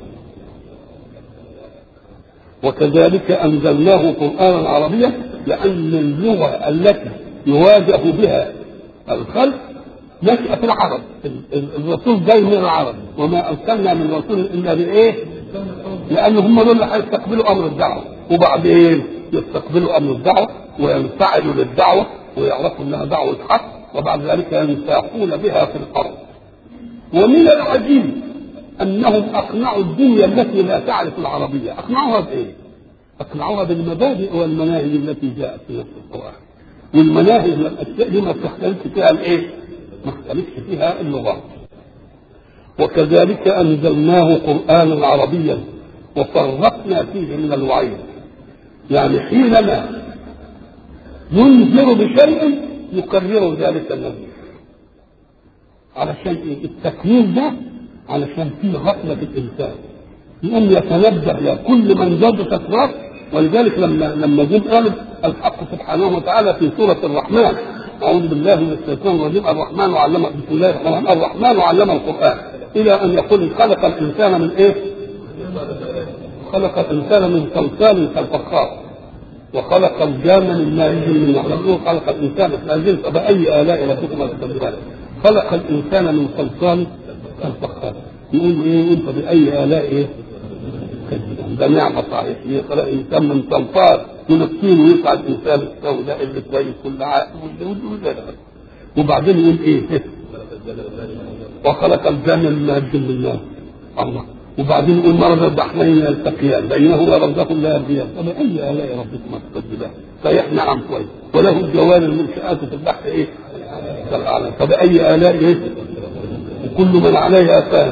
وكذلك أنزلناه قرآنا عربيا لأن اللغة التي يواجه بها الخلق نشأت العرب الرسول جاي من العرب وما أرسلنا من رسول إلا بإيه؟ لأن هم دول اللي هيستقبلوا أمر الدعوة وبعدين يستقبلوا أمر الدعوة وينفعلوا للدعوة ويعرفوا أنها دعوة حق وبعد ذلك ينساقون بها في الأرض ومن العجيب أنهم أقنعوا الدنيا التي لا تعرف العربية أقنعوها بإيه؟ أقنعوها بالمبادئ والمناهج التي جاءت في نفس القرآن والمناهج والأشياء دي ما بتختلفش فيها الإيه؟ ما اختلفش فيها اللغات وكذلك أنزلناه قرآنا عربيا وفرقنا فيه من الوعيد يعني حينما ينذر بشيء يكرر ذلك النذير علشان ايه؟ التكوين ده علشان فيه غفله في الانسان يقوم يتنبه لكل من زاد تكرار ولذلك لما لما جم قالوا الحق سبحانه وتعالى في سوره الرحمن اعوذ بالله من الشيطان الرجيم الرحمن علم بسم الله الرحمن الرحيم الرحمن علم القران الى ان يقول خلق الانسان من ايه؟ خلق الانسان من صلصال كالفخار وخلق الجان من مارج من نحن خلق الانسان فأجل فبأي آلاء ربكما تكذبان خلق الانسان من صلصال كالفخار يقول ايه يقول فبأي آلاء ايه تكذبان ده نعمة صحيح يخلق الانسان من صلصال من الطين ويطلع الانسان السوداء اللي كويس كل عاقل وبعدين يقول ايه وخلق الجان من مارج من نار الله وبعدين يقول مرض الضحمين يلتقيان بينهما برزخ لا يبغيان فبأي آلاء ربكما تكذبان صحيح نعم كويس وله الجوار المنشآت في البحر ايه؟ كالأعلام فبأي آلاء ايه؟ وكل من عليها فان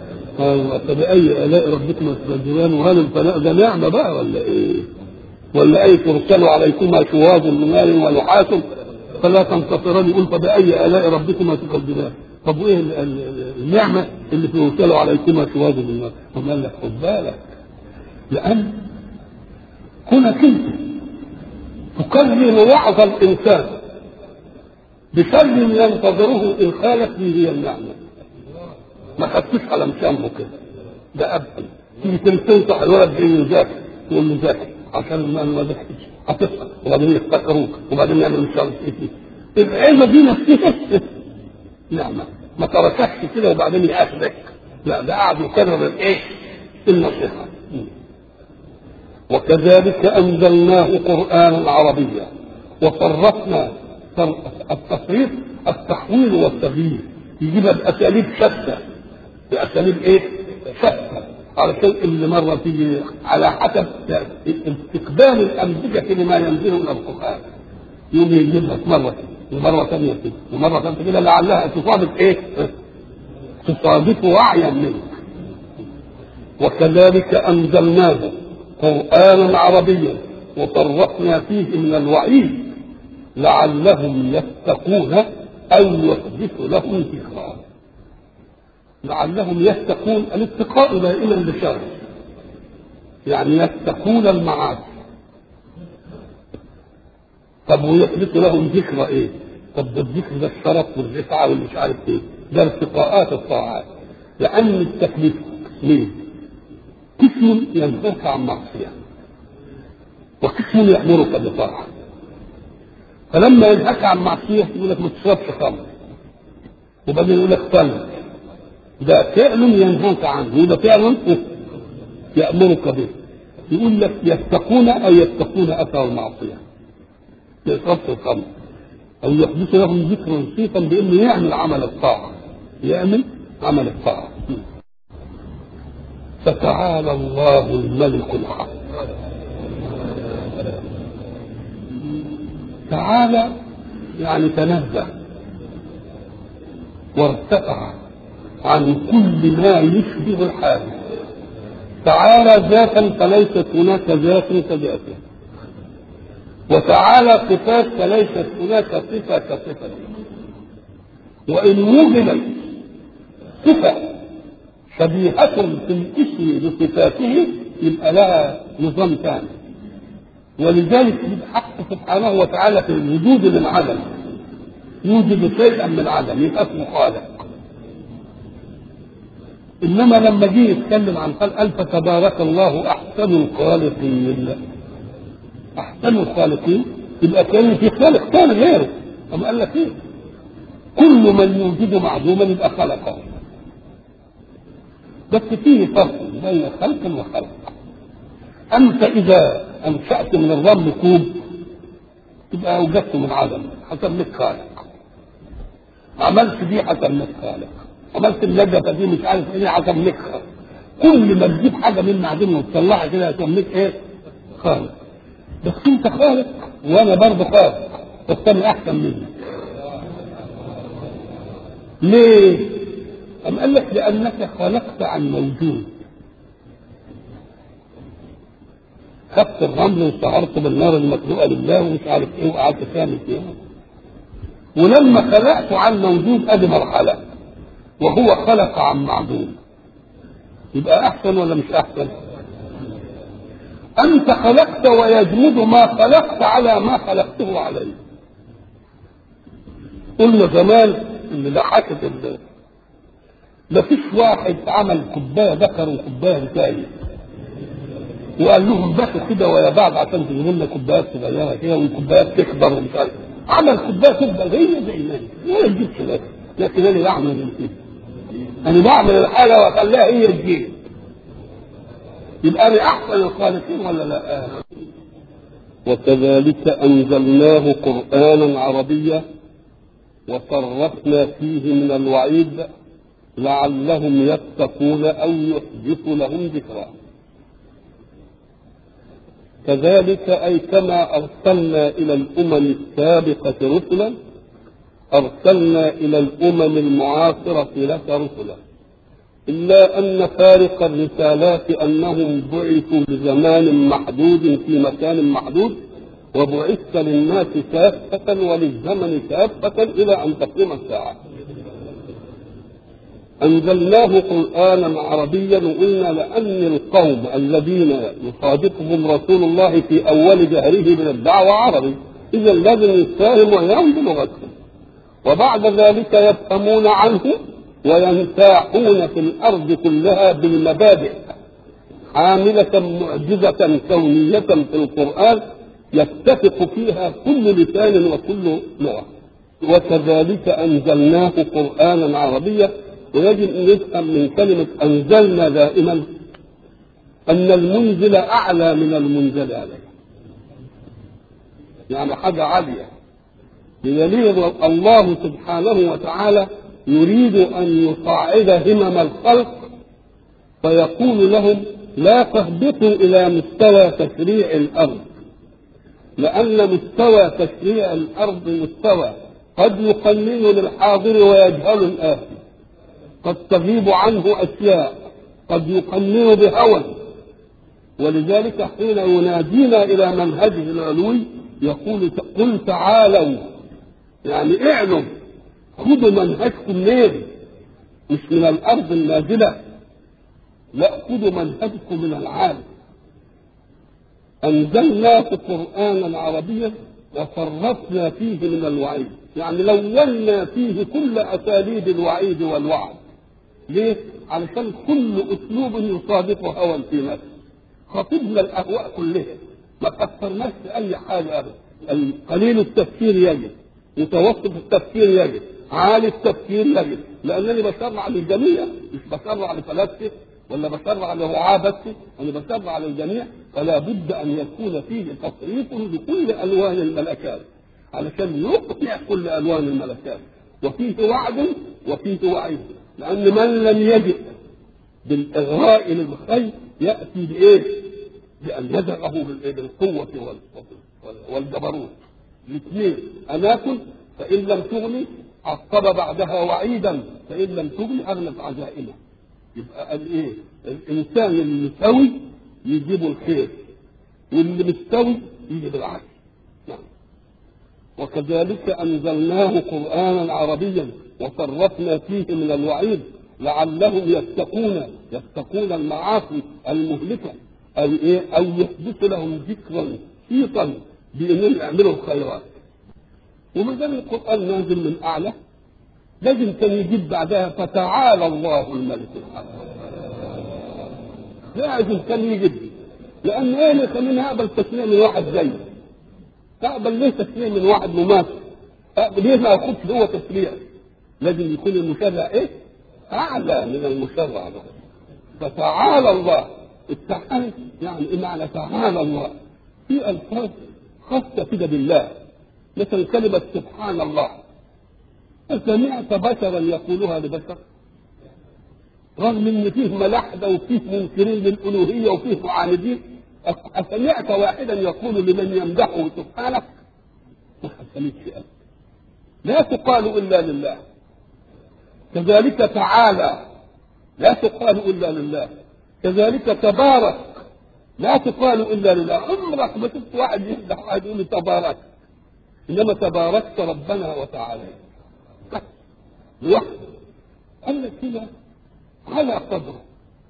فبأي آلاء ربكما تكذبان وهل الفناء ده نعمة بقى ولا ايه؟ ولا أي ترسل عليكما شواظ من نار ونحاس فلا تنتصران يقول فبأي آلاء ربكما تكذبان طب وايه النعمه اللي في وكاله عليكما شواظ من النار؟ طب قال لك خد بالك لان كونك انت تكرر وعظ الانسان بشر ينتظره ان خالف هي النعمه ما خدتوش على مشامه كده ده ابدا تيجي تنصح الولد بانه يذاكر تقول له ذاكر عشان ما ما ذاكرش هتسقط وبعدين يفتكروك وبعدين يعمل مش عارف ايه العلمه دي نفسها نعمة ما ترككش كده وبعدين يأخذك لا ده قاعد يكرر الايه؟ النصيحة وكذلك أنزلناه قرآنا عربيا وفرقنا التفريق التحويل والتغيير يجيبها بأساليب شتى بأساليب ايه؟ شتى علشان اللي مرة تيجي على حسب استقبال الأمزجة لما ينزل إلى القرآن يوم يجيب لك مرة ومرة ثانية كده ومرة ثالثة كده لعلها تصادف ايه؟ تصادف وعيا منك وكذلك أنزلناه قرآنا عربيا وفرقنا فيه من الوعيد لعلهم يتقون أو يحدث لهم ذكرا لعلهم يتقون الاتقاء دائما بشر يعني يتقون المعاصي طب ويحدث لهم ذكرى ايه؟ طب ده الذكر ده الشرف والرفعه والمش عارف ايه؟ ده ارتقاءات الطاعات لان التكليف ليه؟ قسم ينهاك عن معصيه وقسم يامرك بطاعه فلما ينهاك عن معصيه يقول لك ما تشربش خمر وبعدين يقول لك طلق ده فعل ينهاك عنه وده فعل يامرك به يقول لك يتقون او يتقون اثر المعصيه يشربش الخمر او يحدث لهم ذكرا صيفا بانه يعمل عمل الطاعه يعمل عمل الطاعه فتعالى الله الملك الحق تعالى يعني تنزه وارتفع عن كل ما يشبه الحادث تعالى ذاتا فليست هناك ذات كذاته وتعالى صفات فليست هناك صفة كصفته وإن وجدت صفة شبيهة في الاسم بصفاته يبقى لها نظام ثاني ولذلك الحق سبحانه وتعالى في الوجود من عدم يوجد شيئا من عدم يبقى اسمه خالق انما لما جه يتكلم عن خلق الف تبارك الله احسن الخالقين احسن الخالقين يبقى كان في خالق ثاني غيره أم قال لك ايه كل من يوجد معدوما يبقى خلقه بس فيه فرق بين خلق وخلق انت اذا انشات من الرمل كوب تبقى اوجدته من عدم حسب لك خالق عملت دي حسب لك خالق عملت النجفه دي مش عارف ايه حسب لك خالق كل ما تجيب حاجه من معدن وتطلعها كده هتسميك ايه خالق بس انت خالق وانا برضه خالق بس انا احسن منك ليه؟ أم قال لك لأنك خلقت عن موجود خدت الرمل واشتهرت بالنار المخلوقة لله ومش عارف ايه وقعدت تعمل فيها ولما خلقت عن موجود ادي مرحلة وهو خلق عن معدوم يبقى احسن ولا مش احسن؟ انت خلقت ويجمد ما خلقت على ما خلقته عليه قلنا زمان اللي ضحكت ما فيش واحد عمل كوبايه ذكر وكوبايه ثاني وقال لهم باتوا كده ويا بعض عشان تجيبوا لنا كوبايات صغيره كده والكوبايات تكبر ومش عارف عمل كوبايه تكبر زي زي ما هي ما تجيبش لك لكن انا بعمل كده انا بعمل الحاله واخليها هي تجيب يبقى انا احسن الخالقين ولا لا؟ وكذلك انزلناه قرانا عربيا وصرفنا فيه من الوعيد لعلهم يتقون او يحدث لهم ذكرا كذلك اي كما ارسلنا الى الامم السابقه رسلا ارسلنا الى الامم المعاصره لك رسلا الا ان فارق الرسالات انهم بعثوا لزمان محدود في مكان محدود وبعثت للناس كافة وللزمن كافة إلى أن تقوم الساعة أنزلناه قرآنا عربيا وقلنا لأن القوم الذين يصادقهم رسول الله في أول جهره من الدعوة عربي إذا لازم يتفاهم وينام بلغتهم وبعد ذلك يفهمون عنه وينتاحون في الأرض كلها بالمبادئ حاملة معجزة كونية في القرآن يتفق فيها كل لسان وكل لغة وكذلك أنزلناه قرآنا عربيا ويجب أن نفهم من كلمة أنزلنا دائما أن المنزل أعلى من المنزل عليه يعني حاجة عالية بدليل الله سبحانه وتعالى يريد أن يصعد همم الخلق فيقول لهم لا تهبطوا إلى مستوى تشريع الأرض لأن مستوى تشريع الأرض مستوى قد يقنن للحاضر ويجهل الآتي قد تغيب عنه أشياء قد يقنن بهوى ولذلك حين ينادينا الى منهجه العلوي يقول قل تعالوا يعني اعلم خذوا منهجكم منين مش من الارض النازله لا خذوا منهجكم من العالم انزلناه قرانا عربيا وصرفنا فيه من الوعيد يعني لونا فيه كل اساليب الوعيد والوعد ليه علشان كل اسلوب يصادف هوى في نفسه خطبنا الاهواء كلها ما كثرناش في اي حاجه ابدا قليل التفكير يجب متوسط التفكير يجب عالي التفكير يجب لانني بشرع للجميع مش بشرع لفلاسفه ولا بشرع لرعاة بس انا بشرع للجميع فلا بد ان يكون فيه تصريف بكل الوان الملكات علشان يقنع كل الوان الملكات وفيه وعد وفيه وعيد لان من لم يجد بالاغراء للخير ياتي بايه؟ بان يدعه بالقوه والجبروت الاثنين اناكل فان لم تغني عقب بعدها وعيدا فان لم تغني اغنت عزائمه يبقى قال ايه؟ الانسان المسوي يجيب الخير واللي مستوي يجيب العكس نعم وكذلك انزلناه قرانا عربيا وصرفنا فيه من الوعيد لعلهم يتقون يتقون المعاصي المهلكه او ايه او يحدث لهم ذكرا شيطا بانهم يعملوا الخيرات وما دام القران نازل من اعلى لازم كان يجيب بعدها فتعالى الله الملك الحق لازم كان يجيب لان ايه اللي يخليني اقبل تسليم من واحد زيي اقبل ليه تسليم من واحد مماثل اقبل ليه ما اخدش هو تسليم لازم يكون المشرع ايه اعلى من المشرع ده فتعالى الله التعالى يعني ايه معنى تعالى الله في الفاظ خاصه كده بالله مثل كلمه سبحان الله أسمعت بشرا يقولها لبشر رغم ان فيه ملاحده وفيه منكرين للالوهيه وفيه معاندين أسمعت واحدا يقول لمن يمدحه سبحانك ما حسنتش أنت لا تقال إلا لله كذلك تعالى لا تقال إلا لله كذلك تبارك لا تقال إلا لله عمرك ما شفت واحد يمدح واحد يقول تبارك إنما تباركت ربنا وتعالى لوحده قال لك كده على قدره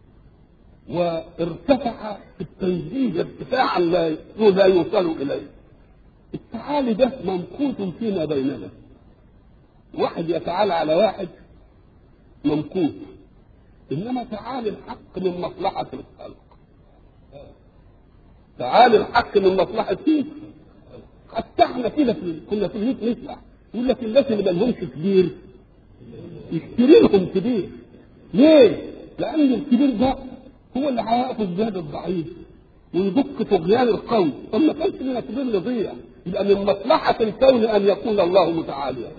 وارتفع في التنزيه ارتفاعا لا لا يوصل اليه التعالي ده ممقوت فيما بيننا واحد يتعالى على واحد ممقوت انما تعالي الحق من مصلحه الخلق تعالي الحق من مصلحه فيه حتى احنا كده في كنا في الهيك نسمع يقول لك الناس اللي ما لهمش كبير يشتري لهم كبير ليه؟ لأن الكبير ده هو اللي هياخذ زاد الضعيف ويدق طغيان القوم طب ما كانش لنا كبير يضيع يبقى من مصلحة الكون أن يكون الله متعاليا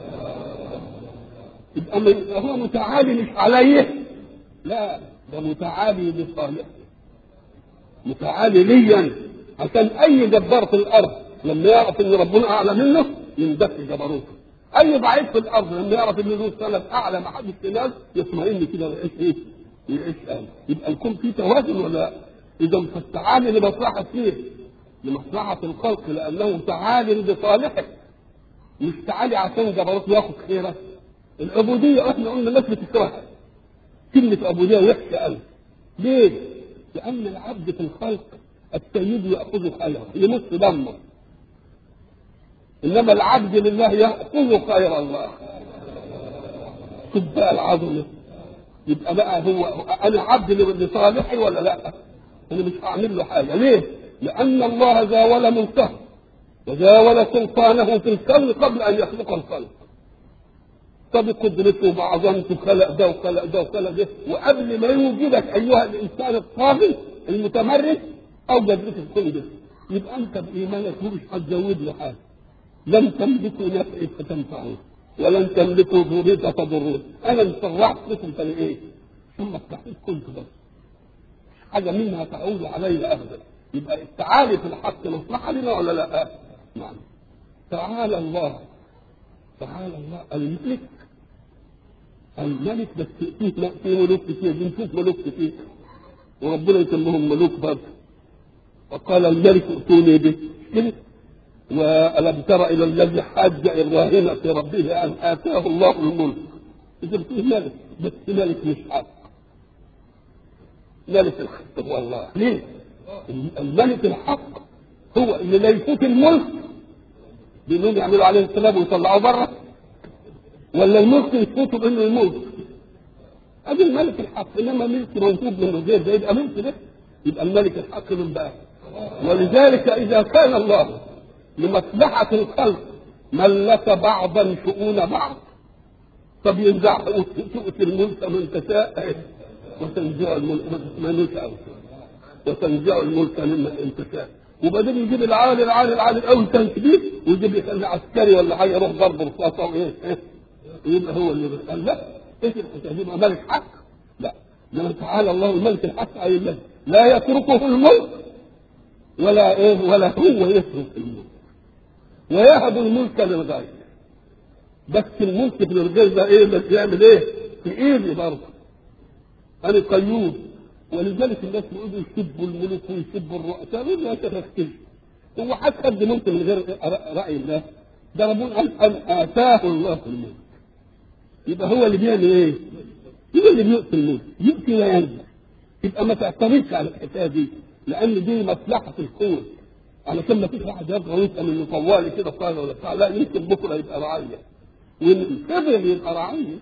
يبقى من هو متعالي مش عليه لا ده متعالي لصالحه متعالي ليا عشان أي جبار في الأرض لما يعرف إن ربنا أعلى منه يندك جبروته اي ضعيف في الارض لما يعرف ان له سند اعلى ما حدش في ناس يطمئن كده ويعيش ايه؟ يعيش امن يبقى يكون في توازن ولا لا؟ اذا فالتعالي لمصلحه ايه؟ لمصلحه الخلق لانه تعالي لصالحه مش تعالي عشان جبروت ياخد خيرك العبوديه احنا قلنا الناس بتكرهها كلمه عبوديه وحشه قوي ليه؟ لان العبد في الخلق السيد ياخذ خيره يمص دمه انما العبد لله ياخذ خير الله شوف بقى العظمه يبقى بقى هو انا عبد لصالحي ولا لا؟ انا مش هعمل له حاجه ليه؟ لان الله زاول ملكه وزاول سلطانه في الكون قبل ان يخلق الخلق فبقدرته وبعظمته خلق ده وخلق ده وخلق ده وقبل ما يوجدك ايها الانسان الطاغي المتمرد اوجد لك الكل ده يبقى انت بايمانك مش هتزود له حاجه لن تملكوا نفعي فتنفعون ولن تملكوا ضروري فتضرون انا اللي صرعت لكم فلايه ثم استحيت كنت بس حاجه منها تعود علي ابدا يبقى التعالي في الحق مصلحه لنا ولا لا؟ نعم تعالى الله تعالى الله الملك الملك بس فيه في ملوك كتير بنشوف ملوك كتير وربنا يسميهم ملوك برضه وقال الملك ائتوني به كده والم تر الى الذي حاج ابراهيم في ربه ان اتاه الله الملك اذا فيه ملك بس ملك مش حق ملك الحق هو الله ليه؟ الملك الحق هو اللي لا يفوت الملك بانهم يعملوا عليه السلام ويطلعوه بره ولا الملك يفوتوا بانه يموت ادي الملك الحق انما ملك موجود من غير ده يبقى ملك ده يبقى الملك الحق من بقى ولذلك اذا كان الله لمصلحه الخلق ملك بعضا شؤون بعض طب ينزع تؤتي الملك من تشاء وتنزع الملك من تشاء وتنزع الملك ممن تشاء وبعدين يجيب العالي العالي العالي قوي كان كبير ويجيب يخلي عسكري ولا حاجه يروح ضرب رصاصه وايه إيه؟ يبقى هو اللي قال لا ايش الحكايه يبقى ملك حق لا لما تعالى الله الملك الحق اي الذي لا يتركه الملك ولا ايه ولا هو يترك الملك ويهب الملك للغير بس الملك في الغير ده ايه بس يعمل ايه؟ في ايدي برضه انا قيوم ولذلك الناس يقولوا يسبوا الملوك ويسبوا الرؤساء يقول يا شيخ اختلف هو حد خد ملك من غير راي الله ده ربنا قال ان اتاه الله الملك يبقى هو اللي بيعمل ايه؟ هو اللي بيؤتي الملك يؤتي وينزع يبقى ما تعتمدش على الحكايه دي لان دي مصلحه الكون علشان ما فيش واحد يبغى ويسال انه طوالي كده قال ولا بتاع لا يمكن بكره يبقى رعيه والكبر يبقى رعيه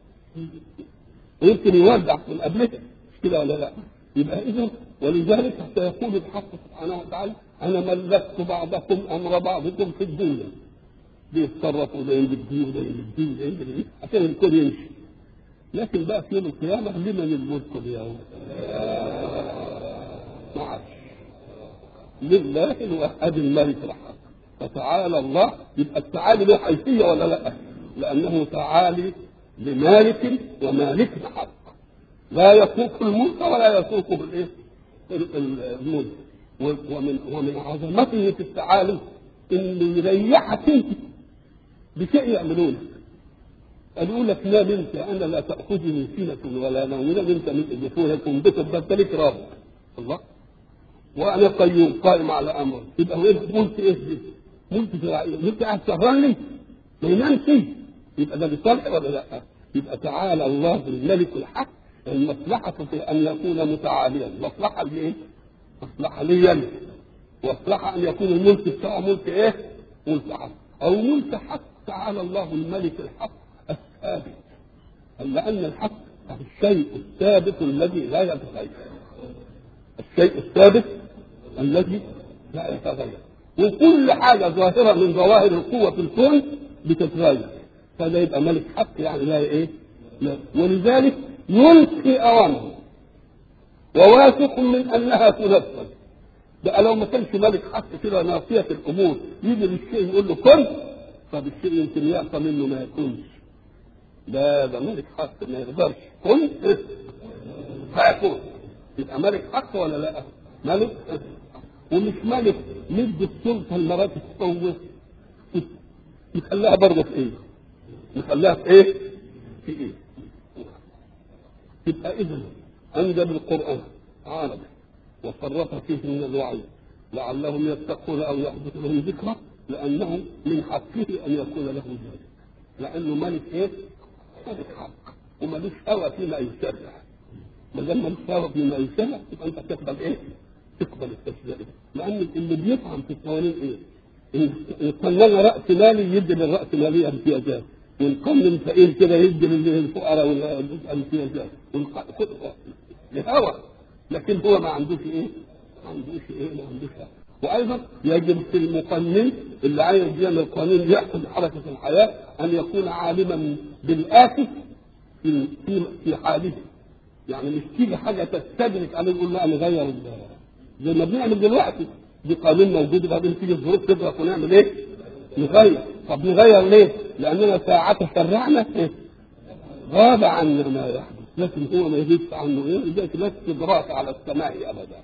ويمكن يودع من قبلها مش كده ولا لا؟ يبقى اذا ولذلك حتى يقول الحق سبحانه وتعالى انا ملكت بعضكم امر بعضكم في الدنيا بيتصرفوا ده ينجد دي وده ينجد دي وده ينجد دي عشان الكل يمشي لكن بقى في يوم القيامه لمن الملك اليوم؟ ما عادش لله الوهاب الملك الحق فتعالى الله يبقى التعالي له حيثيه ولا لا؟ لانه تعالي لمالك ومالك حق لا يفوق الملك ولا يفوقه الايه؟ الملك ومن ومن عظمته في التعالي انه يريحك انت بشيء يعملونه قالوا لك لا منك انا لا تاخذني سنه ولا نوم لا منك من اجفونكم بك لك رب الله وانا قيوم قائم على امر يبقى قلت ايه دي؟ قلت في رأيي قلت قاعد سهران لي ما ينامش يبقى ده بصالح ولا لا؟ يبقى تعالى الله الملك الحق المصلحة في أن يكون متعاليا، مصلحة لإيه؟ مصلحة ليا مصلحة أن يكون الملك بتاعه ملك إيه؟ ملك حق، أو ملك حق تعالى الله الملك الحق الثابت. لأن الحق الشيء الثابت الذي لا يتغير. الشيء الثابت الذي لا يتغير. وكل حاجة ظاهرة من ظواهر القوة في الكون بتتغير. فده يبقى ملك حق يعني لا ايه؟ لا ولذلك يلقي اوامره وواثق من انها تنفذ بقى لو ما كانش ملك حق كده ناصية الامور يجي للشيء يقول له كن طب الشيء يمكن يعطى منه ما يكونش ده ده ملك حق ما يقدرش كن فيكون يبقى ملك حق ولا لا؟ ملك ومش ملك مد السلطه لمرات تتصوف يخليها برضه في ايه؟ نخليها في ايه؟ في ايه؟ يبقى اذا انزل القران عالم وصرف فيه من الوعي لعلهم يتقون او يحدث لهم ذكرى لانه من حقه ان يكون له ذلك لانه ملك ايه؟ ملك حق وملوش هوى فيما يشرع ما دام ملوش هوى فيما يشرع يبقى انت تقبل ايه؟ تقبل التشريع لان اللي بيفهم في القوانين ايه؟ ان قنن راس مالي يدي للراس ماليه امتيازات والقانون فقير كده يدي للفقراء والامتيازات الهوى لكن هو ما عندوش ايه؟ ما عندوش ايه؟ ما عندوش هوى وايضا يجب في المقنن اللي عايز يعمل قانون يحكم حركه الحياه ان يكون عالما بالاتي في في في حاله يعني مش تيجي حاجه تستدرك عليه يقول لا نغير زي ما بنعمل دلوقتي دي قانون موجود وبعدين تيجي الظروف تضغط ونعمل ايه؟ نغير طب نغير ليه؟ لاننا ساعات شرعنا إيه؟ غاب عنا ما يحدث لكن هو ما يزيدش عنه ايه؟ لذلك لا استدراك على السماء ابدا.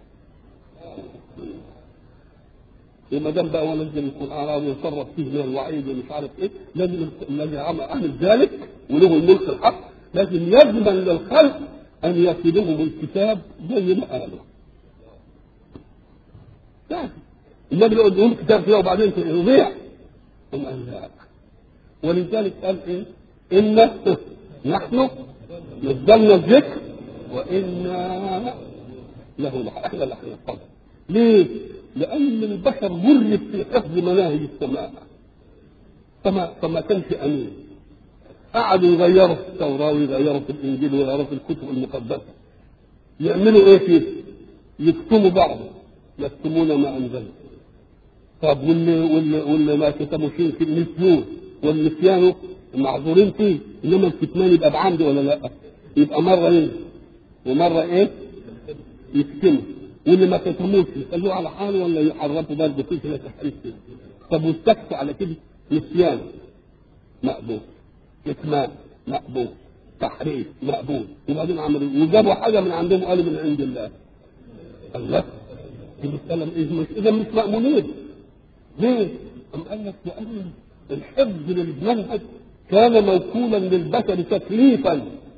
وما دام بقى هو نزل القران ويصرف فيه من الوعيد ومش عارف ايه لازم الذي عمل ذلك وله الملك الحق لازم يضمن للخلق ان يكتبهم الكتاب زي ما قالوا. كافي النبي يقول لهم كتاب كده وبعدين يضيع هم قال لا ولذلك قال ايه إن نحن نزلنا الذكر وإنا له لح- احنا اللي هنحفظه ليه؟ لأن البشر مرب في حفظ مناهج السماء فما فما كانش أمين قعدوا يغيروا في التوراة ويغيروا في الإنجيل ويغيروا في الكتب المقدسة يعملوا إيه فيه؟ يكتموا بعض يكتمون ما أنزلنا طب واللي واللي واللي ما كتبوا شيء في النسيون والنسيان معذورين فيه انما الكتمان يبقى بعمد ولا لا؟ يبقى مره ايه؟ ومره ايه؟ يكتموا واللي ما كتموش يخلوه على حاله ولا يحرفوا برضه فيه كده تحريف كده طب واستكفوا على كده نسيان مقبول كتمان مقبول تحريف مقبول وبعدين عملوا وجابوا حاجه من عندهم قالوا من عند الله الله المسألة إيه مش إذا مش مأمونين ليه؟ أم قال لك لأن الحفظ للمنهج كان موكولا للبشر تكليفا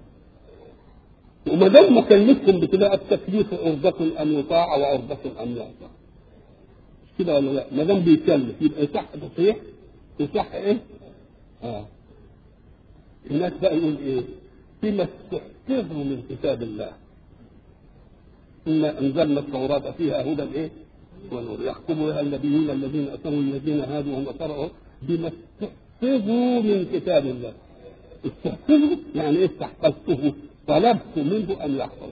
وما دام مكلفهم بكده التكليف عرضة أن يطاع وعرضة أن يعصى مش كده ولا لا؟ ما دام بيكلف يبقى يصح تصحيح يصح إيه؟ آه الناس بقى يقول إيه؟ فيما استحفظوا من كتاب الله إنا أنزلنا التوراة فيها هدى إيه؟ ونور يحكم بها النبيون الذين أتوا الذين هادوا وهم قرأوا بما استحفظوا من كتاب الله. استحفظوا يعني إيه استحفظته؟ طلبت منه أن يحفظ.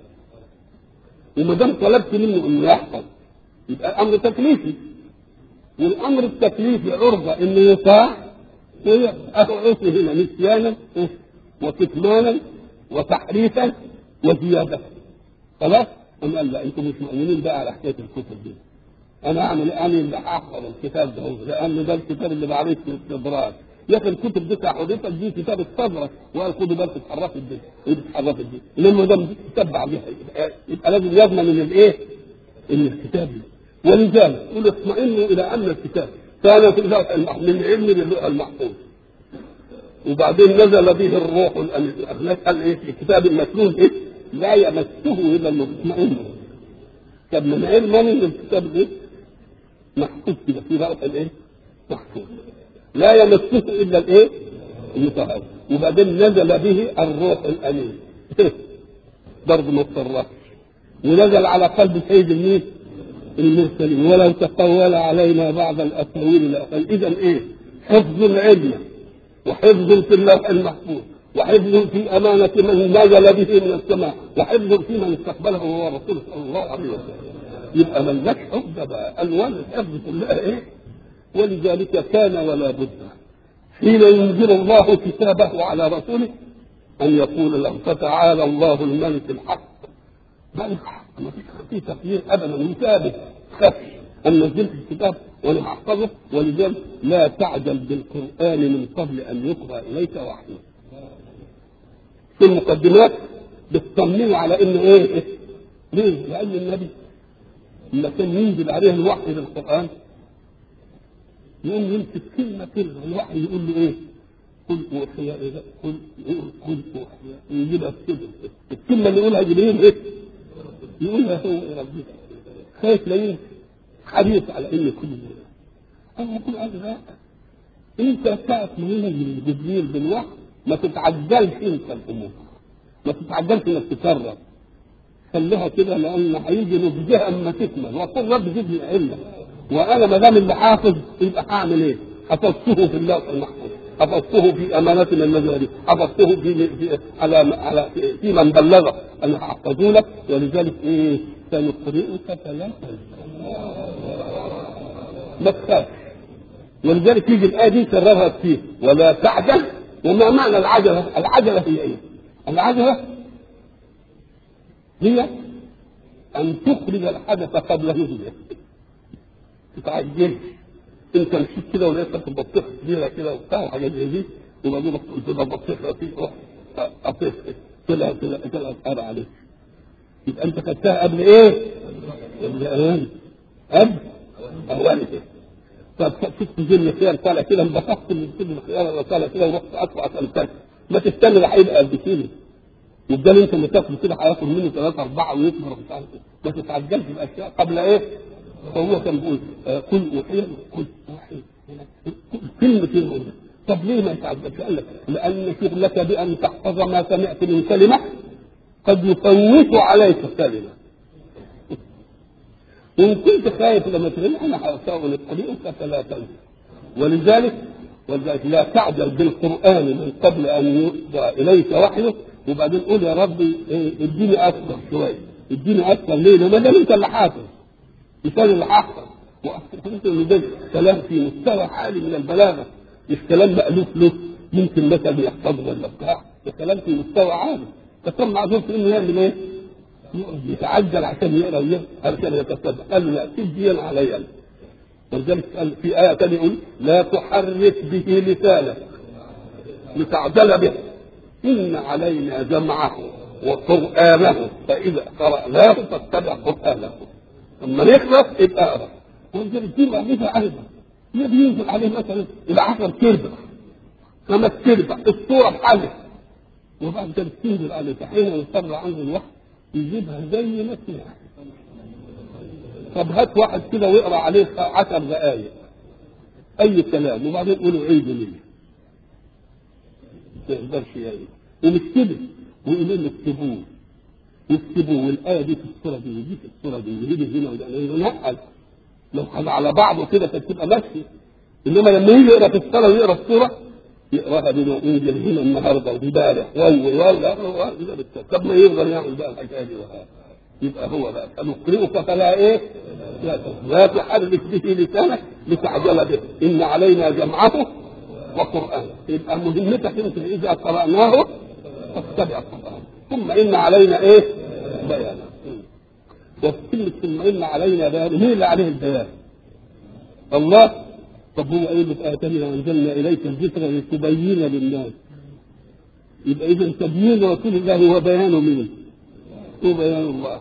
وما دام طلبت منه أن يحفظ يبقى أمر تكليفي. والأمر التكليفي عرضة أنه يطاع ويعطي هنا نسيانا وكتمانا وتحريفا وزيادة. خلاص؟ أم قال لا أنتم مش مؤمنين بقى على حكاية الكتب دي. أنا أعمل أنا اللي أحفظ الكتاب ده لأن ده الكتاب اللي بعرفه في الاستدراك. يا أخي الكتب دي حضرتك دي كتاب الصدرة وقال خدوا بالك اتحركت دي اتحركت دي لما ده تتبع بيها يبقى, يبقى لازم يضمن من الإيه؟ إن الكتاب دي. ولذلك يقول اطمئنوا إلى أن الكتاب كان في اللوح المحفوظ من علم للوح المحفوظ. وبعدين نزل به الروح الأمين قال إيه في كتاب المكنون إيه؟ لا يمسه الا المطمئن طب من علم من الكتاب ايه؟ محفوظ كده في روح الايه؟ محفوظ لا يمسه الا الايه؟ المطهر وبعدين نزل به الروح الامين برضه ما اضطرش ونزل على قلب سيد المين؟ المرسلين ولو تقول علينا بعض الاقاويل لاقل اذا ايه؟ حفظ العلم وحفظ في اللوح المحفوظ وحفظ في أمانة من نزل به من السماء وحفظ في من استقبله هو رسول صلى الله عليه وسلم يبقى من لك حفظ بقى ألوان الحفظ كلها إيه ولذلك كان ولا بد حين ينزل الله كتابه على رسوله أن يقول له فتعالى الله الملك الحق ملك حق ما فيش فيه تغيير أبدا وثابت خفي أن نزلت الكتاب وأنا أحفظه ولذلك لا تعجل بالقرآن من قبل أن يقرأ إليك وحيه في المقدمات بتطمنوا على انه ايه, إيه؟ ليه؟ لان النبي لما كان ينزل عليه الوحي للقران يقوم يمسك كلمه كلمه الوحي يقول له ايه؟ قل اوحي الى قل قل اوحي يجيبها كده الكلمه اللي يقولها جبريل ايه؟ يقولها هو يا ربي خايف لا ينسى حريص على ان كل انا اقول هذا لا انت ساعه ما ينزل جبريل بالوحي ما تتعجلش انت الامور ما تتعجلش انك تكرر خليها كده لان هيجي نضجها اما تكمل وقل رب زدني علما وانا ما دام اللي حافظ يبقى هعمل ايه؟ حفظته في اللوح المحفوظ حفظته في امانتنا النزاري حفظته في, في على على في, في من بلغه انا هحفظه لك ولذلك ايه؟ سنقرئك فلا تنسى ما تخافش ولذلك يجي الايه دي كررها كتير ولا تعجل وما معنى العجلة؟ العجلة هي ايه؟ العجلة هي أن تخرج الحدث قبل نزوله. تتعجلش. أنت مشيت كده ولقيت بطيخة كبيرة كده وبتاع وحاجات زي دي وبعدين قلت له بطيخة فيه روح قطيخ طلع طلع طلع اتقرا عليك. يبقى أنت خدتها قبل إيه؟ قبل أوان. قبل أوان كده. طب شفت زي الخيار طالع كده انبسطت من كل الخيار طالع كده ورحت اطلع اسالك ما تستنى ده هيبقى قد كده والدم انت اللي تاكله كده هياكل منه ثلاثة أربعة ويكبر ومش عارف ما تتعجلش بالأشياء قبل إيه؟ فهو كان بيقول آه، قل اوحي قل اوحي كلمة كلمة طب ليه ما يتعبدش؟ قال لك لأن شغلك بأن تحفظ ما سمعت من كلمة قد يفوت عليك كلمة إن كنت خايف لما تغني أنا هساوي قريئك فلا تنسى ولذلك ولذلك لا تعجل بالقرآن من قبل أن يؤتى إليك وحيه وبعدين قول يا ربي إيه، اديني أكثر شوية اديني أكثر ليه؟ لما دام أنت اللي حافظ مش أنا اللي حافظ وأنت اللي ده كلام في مستوى عالي من البلاغة مش كلام مألوف له ممكن مثلا يحفظه ولا بتاع ده كلام في مستوى عالي فكان معذور في إنه يعمل إيه؟ يقعد يتعجل عشان يقرا ويقرا عشان يتصدق قال له لا تدي علي أنا ولذلك قال في آية ثانية يقول لا تحرك به لسانك لتعجل به إن علينا جمعه وقرآنه فإذا قرأناه فاتبع قرآنه لما نخلص يبقى اقرا ولذلك دي معرفة أيضا الذي ينزل عليه مثلا إلى 10 كربة خمس كربة الصورة بحالها وبعد ذلك تنزل عليه فحين يصر عنه الوحي يجيبها زي ما سمعها طب هات واحد كده واقرا عليه عشر دقائق اي كلام وبعدين قولوا عيدوا لي ما يقدرش يعني ومش كده ويقولوا له اكتبوه يكتبوه والايه دي في الصوره دي ودي في الصوره دي ودي دي هنا وده نقل لو كان على بعضه كده كانت تبقى ماشيه انما لما يجي يقرا في الصلاه ويقرا الصوره يقراها بما انزل هنا النهارده وامبارح ولا طب ما يقدر يعمل بقى الحكايه دي وهذا يبقى هو بقى سنقرئك فلا ايه؟ لا لا تحرك به لسانك لتعجل به ان علينا جمعه وقرانه يبقى مهمتك انت اذا قراناه فاتبع القران ثم ان علينا ايه؟ بيانه وفي كلمه ثم ان علينا بيانه مين اللي عليه البيان؟ الله طب هو ايه اللي في ايه ثانيه وانزلنا اليك الذكر لتبين للناس يبقى اذا تبيين رسول الله هو بيانه مين؟ هو بيان الله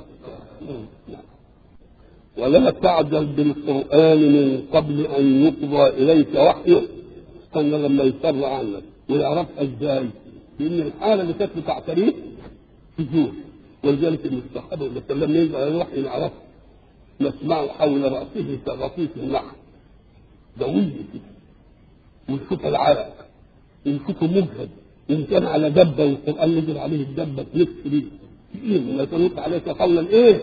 ولا تعجل بالقرآن من قبل أن يقضى إليك وحيه استنى لما يسر عنك ويعرفها ازاي؟ لأن الحالة اللي كانت بتعتريه سجود ولذلك ان الصحابة اللي لما ينزل على الوحي نعرفه نسمعه حول رأسه كغطيس النحل دوي كده ونشوف العرق ونشوفه مجهد إن كان على دبة والقرآن نزل عليه الدبة تلف ليه تقيل لا تنط عليك قولا إيه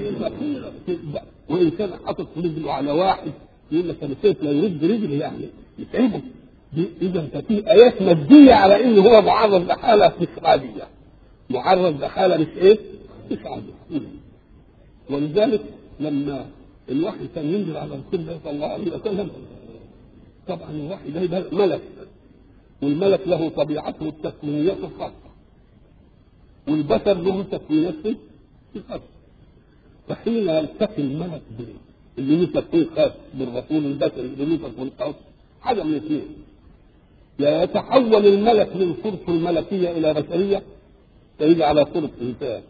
وإن كان حاطط رجله على واحد يقول لك أنا كيف لا يرد رجلي يعني يتعبه إذا ففي آيات مادية على إن هو معرض لحالة مش عادية معرض لحالة مش إيه؟ مش عادية ولذلك لما الوحي كان ينزل على رسول الله صلى الله عليه وسلم طبعا الوحي ده يبقى ملك والملك له طبيعته التكوينية الخاصة والبشر له تكوينات خاصة فحين يلتقي الملك اللي له تكوين خاص بالرسول البشري اللي له تكوين خاص حاجة من اثنين يا يتحول الملك من صورته الملكية إلى بشرية فيجي على صورة إنسان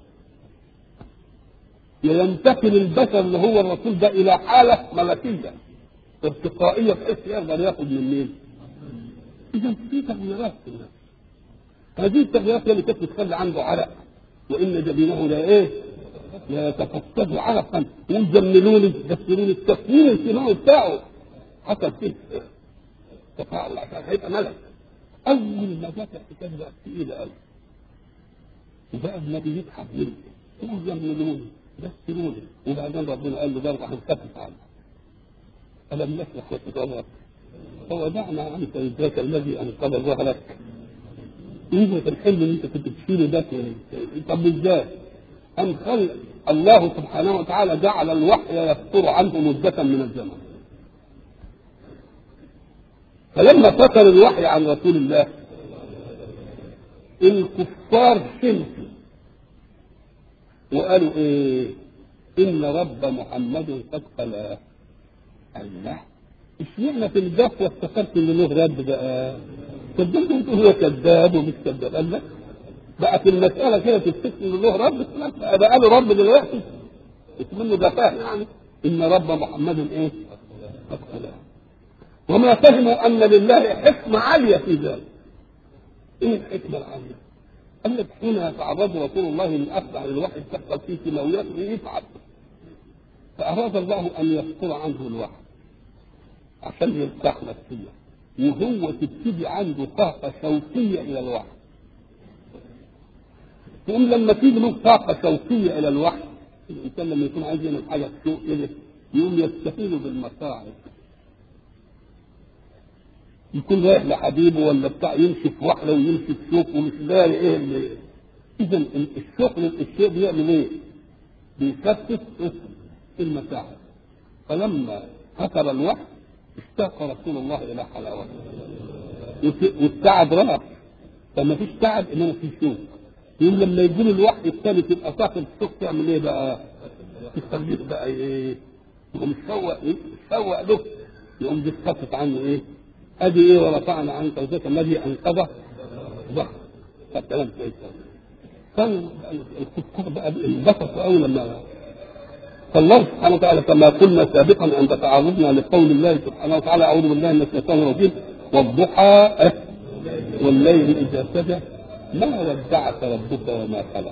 يا ينتقل البشر اللي هو الرسول ده إلى حالة ملكية ارتقائية بحيث يقدر ياخد من مين؟ إذا في تغييرات في الناس هذه التغييرات هي اللي كانت بتخلي عنده عرق وإن جبينه لا إيه؟ لا يتفتت عرقا ويجملوني يدخلوني التكوين الصناعي بتاعه حصل فيه تفاعل عشان هيبقى ملك أول ما جت الحكاية بقت تقيلة قوي وبقى النبي يضحك مني ويجملوني يدخلوني وبعدين ربنا قال له برضه هنخفف عنه ألم نشرح وتدرك هو دعنا عنك ذاك الذي أنقذ ظهرك إيه في الحلم اللي أنت كنت تشيله ده طب إزاي؟ أم خل الله سبحانه وتعالى جعل الوحي يفتر عنه مدة من الزمن فلما فتر الوحي عن رسول الله الكفار شمسوا وقالوا ايه ان رب محمد قد قلاه الله اشمعنى في الجفوة افتكرت ان له رب بقى صدقت انت هو كذاب ومش كذاب قال لك بقى في المسألة كده تفتكر ان له رب بقى له رب دلوقتي اسمه جفاه يعني ان رب محمد ايه قد قلاه وما فهموا ان لله حكمة عالية في ذلك ايه الحكمة العالية؟ قال لك حين يتعرض رسول الله من افتح الوحي تحصل فيه كيماويات يتعب فأراد الله أن يفطر عنه الوحي عشان يرتاح نفسيا وهو تبتدي عنده طاقة شوقية إلى الوحي تقوم لما تيجي له طاقة شوقية إلى الوحي الإنسان لما يكون عايز يعمل حاجة سوء كده يقوم يستفيد بالمصاعب يكون رايح لحبيبه ولا بتاع يمشي في وحله ويمشي في سوق ومش داري ايه اللي اذا الشوق الشيء بيعمل ايه؟ بيخفف المتاعب فلما كثر الوحي اشتاق رسول الله الى حلاوته والتعب راح فما فيش تعب انما في شوق يوم لما يجي له الوحي الثاني تبقى طاقه الشوق تعمل ايه بقى؟ تخليه بقى ايه؟ يقوم يشوق ايه؟ يشوق له يقوم بيتخفف عنه ايه؟ ادي ايه ورفعنا عنك وذاك الذي انقذ ظهر فالكلام كويس كان الكفار بقى انبسطوا قوي لما فالله سبحانه وتعالى كما قلنا سابقا عند تعرضنا لقول الله سبحانه وتعالى اعوذ بالله من الشيطان الرجيم والضحى والليل اذا سجى ما ودعك ربك وما قلى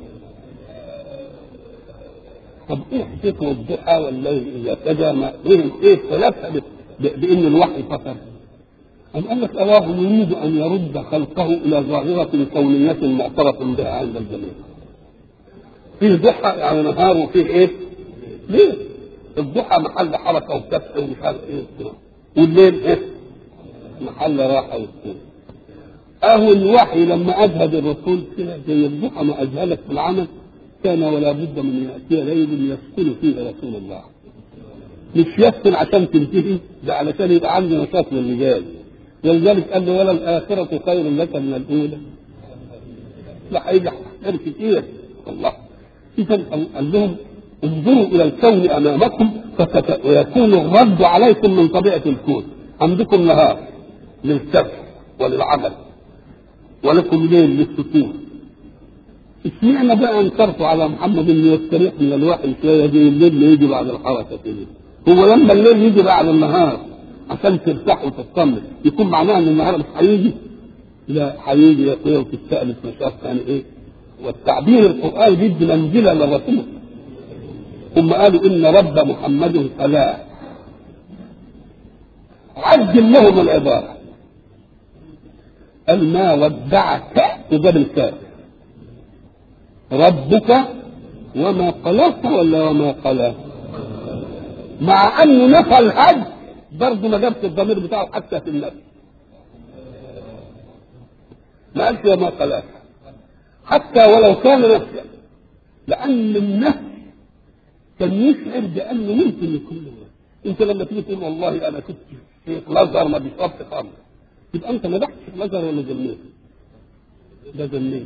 طب ايه حكايه والضحى والليل اذا سجى ما ايه ايه خلافها بان الوحي فصل أم قال لك الله يريد أن يرد خلقه إلى ظاهرة كونية معترف بها عند الجميع. فيه ضحى يعني نهار وفيه إيه؟ ليه؟ الضحى محل حركة وكبسة ومش عارف إيه والليل إيه؟ محل راحة وسكون. أهو الوحي لما أجهد الرسول كده زي الضحى ما أجهلك في العمل كان ولا بد من يأتي ليل يسكن فيه رسول الله. مش يسكن عشان تنتهي ده علشان يبقى عنده نشاط للرجال. ولذلك قال له ولا الآخرة خير لك من الأولى لا هيجي أحكام كتير الله إذا قال لهم انظروا إلى الكون أمامكم ويكون الرد عليكم من طبيعة الكون عندكم نهار للسفر وللعمل ولكم ليل للسكون اشمعنى بقى انكرتوا على محمد انه يستريح من الوحي شويه زي الليل اللي يجي بعد الحركه كده هو لما الليل يجي بعد النهار عشان ترتاح وتطمن يكون معناها ان النهار مش هيجي لا هيجي يا اخويا وتستأنس نشاط يعني ايه والتعبير القرآني بيدي منزلة للرسول هم قالوا ان رب محمد فلا عجل لهم العبارة قال ما ودعك وجاب الكاف ربك وما قلاك ولا وما قلاك مع انه نفى الحج برضه ما جابش الضمير بتاعه حتى في النفس ما قالش وما قلاك حتى ولو كان نفسا لان النفس كان يشعر بانه ممكن يكون له انت لما تيجي تقول والله انا كنت شيخ الازهر ما بيشربش خمر يبقى انت مدحت شيخ الازهر ولا جنيت؟ ده جنيت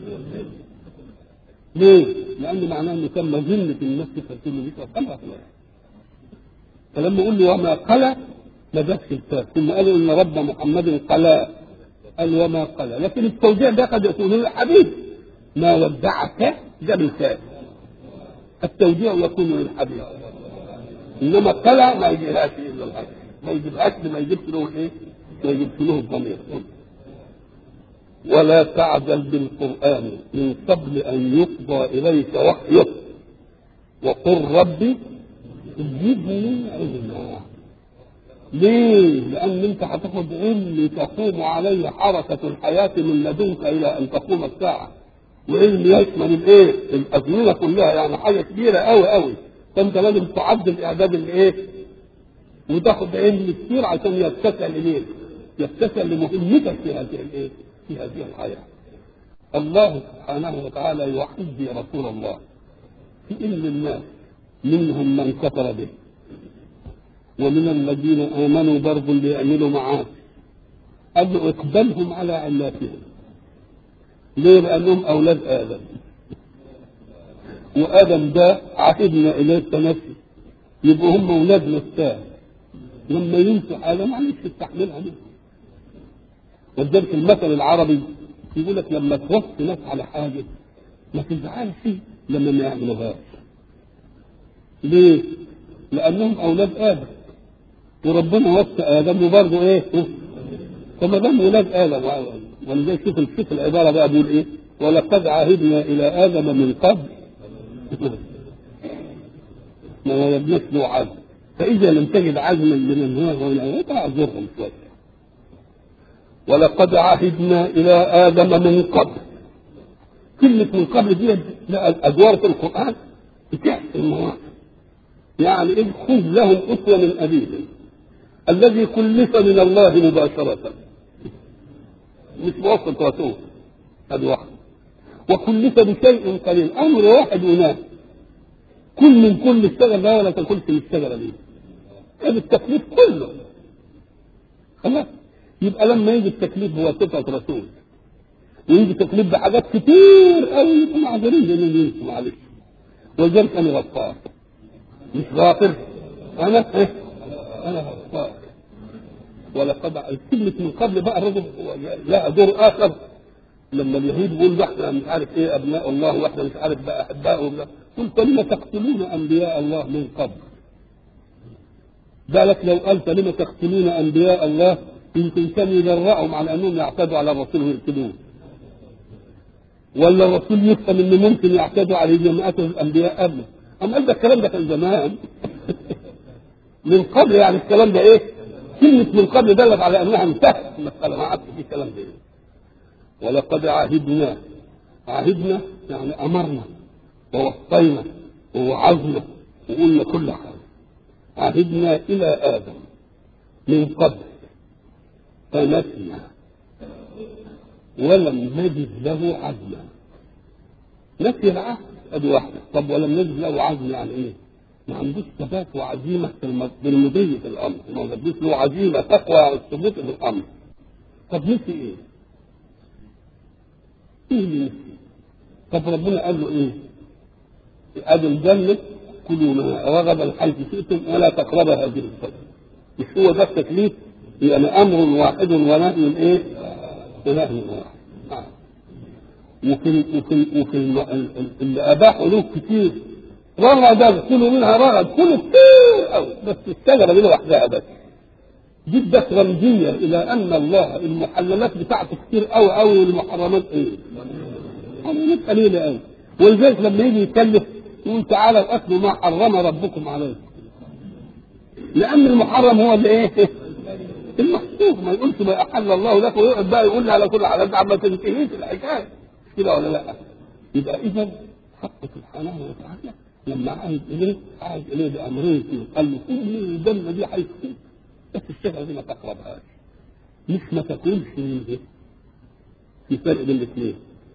ليه؟ لان معناه انه كان مظنه النفس فتقول له بيشرب خمر فلما يقول له وما قلى ما جابش الكاف ثم قالوا ان رب محمد قلى قال وما قلى لكن التوجيه ده قد يكون للحبيب ما ودعك جاب الكاف التوجيه يكون للحبيب انما قلى ما يجيهاش الا الحبيب ما يجيبهاش ما يجيبش له ايه؟ ما يجيبش له الضمير ولا تعجل بالقران من قبل ان يقضى اليك وحيه وقل ربي زدني علما ليه؟ لأن أنت هتاخد علم تقوم عليه حركة الحياة من لدنك إلى أن تقوم الساعة. وعلم يشمل الإيه؟ الأزمنة كلها يعني حاجة كبيرة أوي أوي. فأنت لازم تعدل إعداد الإيه؟ وتاخد علم كتير عشان يتسع لمين؟ يتسع لمهمتك في هذه الإيه؟ في هذه الحياة. الله سبحانه وتعالى يحيي رسول الله في علم الناس منهم من كفر به ومن الذين امنوا برضو ليعملوا معاه قال له اقبلهم على علاتهم ليه لانهم اولاد ادم وادم ده عهدنا اليه التنفي يبقوا هم اولادنا الثاني لما ينسوا حاجه معلش تستحملها منهم ولذلك المثل العربي يقول لك لما توصي ناس على حاجه ما تزعلش لما ما يعملوهاش ليه؟ لأنهم أولاد آدم وربنا وصى آدم وبرضه إيه؟ فما دام أولاد آدم ولذلك شوف شوف العبارة بقى بيقول إيه؟ ولقد عهدنا إلى آدم من قبل ما وجدناش له عزم فإذا لم تجد عزما لمن هو ولا فاعذرهم شوية ولقد عهدنا إلى آدم من قبل كلمة من قبل دي لا الأدوار في القرآن بتحكي المواقف يعني إذ خذ لهم أسوة من أبيهم الذي كلف من الله مباشرة مش بواسطة رسول هذا واحد وكلف بشيء قليل أمر واحد هناك كل من كل الشجر ده ولا تاكلش من الشجرة دي هذا التكليف كله خلاص يبقى لما يجي التكليف بواسطة رسول ويجي تكليف بحاجات كتير قوي يبقوا معذورين زي ما يجي معلش ولذلك انا غفار مش غافر انا ايه انا غفار ولقد كلمة من قبل بقى الرجل لا دور اخر لما اليهود يقول احنا مش عارف ايه ابناء الله واحنا مش عارف بقى احبائه قلت لم تقتلون انبياء الله من قبل بالك لو قال فلم تقتلون انبياء الله يمكن كانوا يجرأهم على انهم يعتدوا على الرسول ويقتلوه ولا الرسول يفهم ان ممكن يعتدوا على جماعات الانبياء قبله اما قال ده الكلام ده كان زمان من قبل يعني الكلام ده ايه كلمة من قبل دلت على انها انتهت المسألة ما عادش في كلام ده ولقد عهدنا عهدنا يعني امرنا ووصينا ووعظنا وقلنا كل حاجة عهدنا الى ادم من قبل فنسي ولم نجد له عزما نفي العهد ادي واحده طب ولم نجد له عزم يعني ايه؟ ما عندوش ثبات وعزيمه في المضي في الامر ما عندوش له عزيمه تقوى الثبوت في الامر طب نسي ايه؟ ايه اللي نسي؟ طب ربنا قال له ايه؟ ادي الجنه كلوا منها رغبا حيث شئتم ولا تقربوا هذه الشجره مش هو ده التكليف يعني امر واحد ونهي ايه؟ ونهي واحد آه. وفي وفي وفي اللي اباحوا له كتير رغد كلوا منها رغد كلوا كتير قوي بس الشجره دي لوحدها بس دي ادت رمزيه الى ان الله المحللات بتاعته كتير قوي قوي والمحرمات ايه؟ حرمات قليله قوي ولذلك لما يجي يكلف يقول تعالى الاكل ما حرم ربكم عليكم لان المحرم هو اللي ايه؟ المحسوب ما يقولش ما احل الله لك ويقعد بقى يقول على كل حاجه عم تنتهيش الحكايه كده ولا لا؟ يبقى اذا حق سبحانه وتعالى لما عاهد اليه عاهد اليه بامرين قال له كل الجنه دي هيكون بس الشجره دي ما تقربهاش مش ما تاكلش منها في فرق بين الاثنين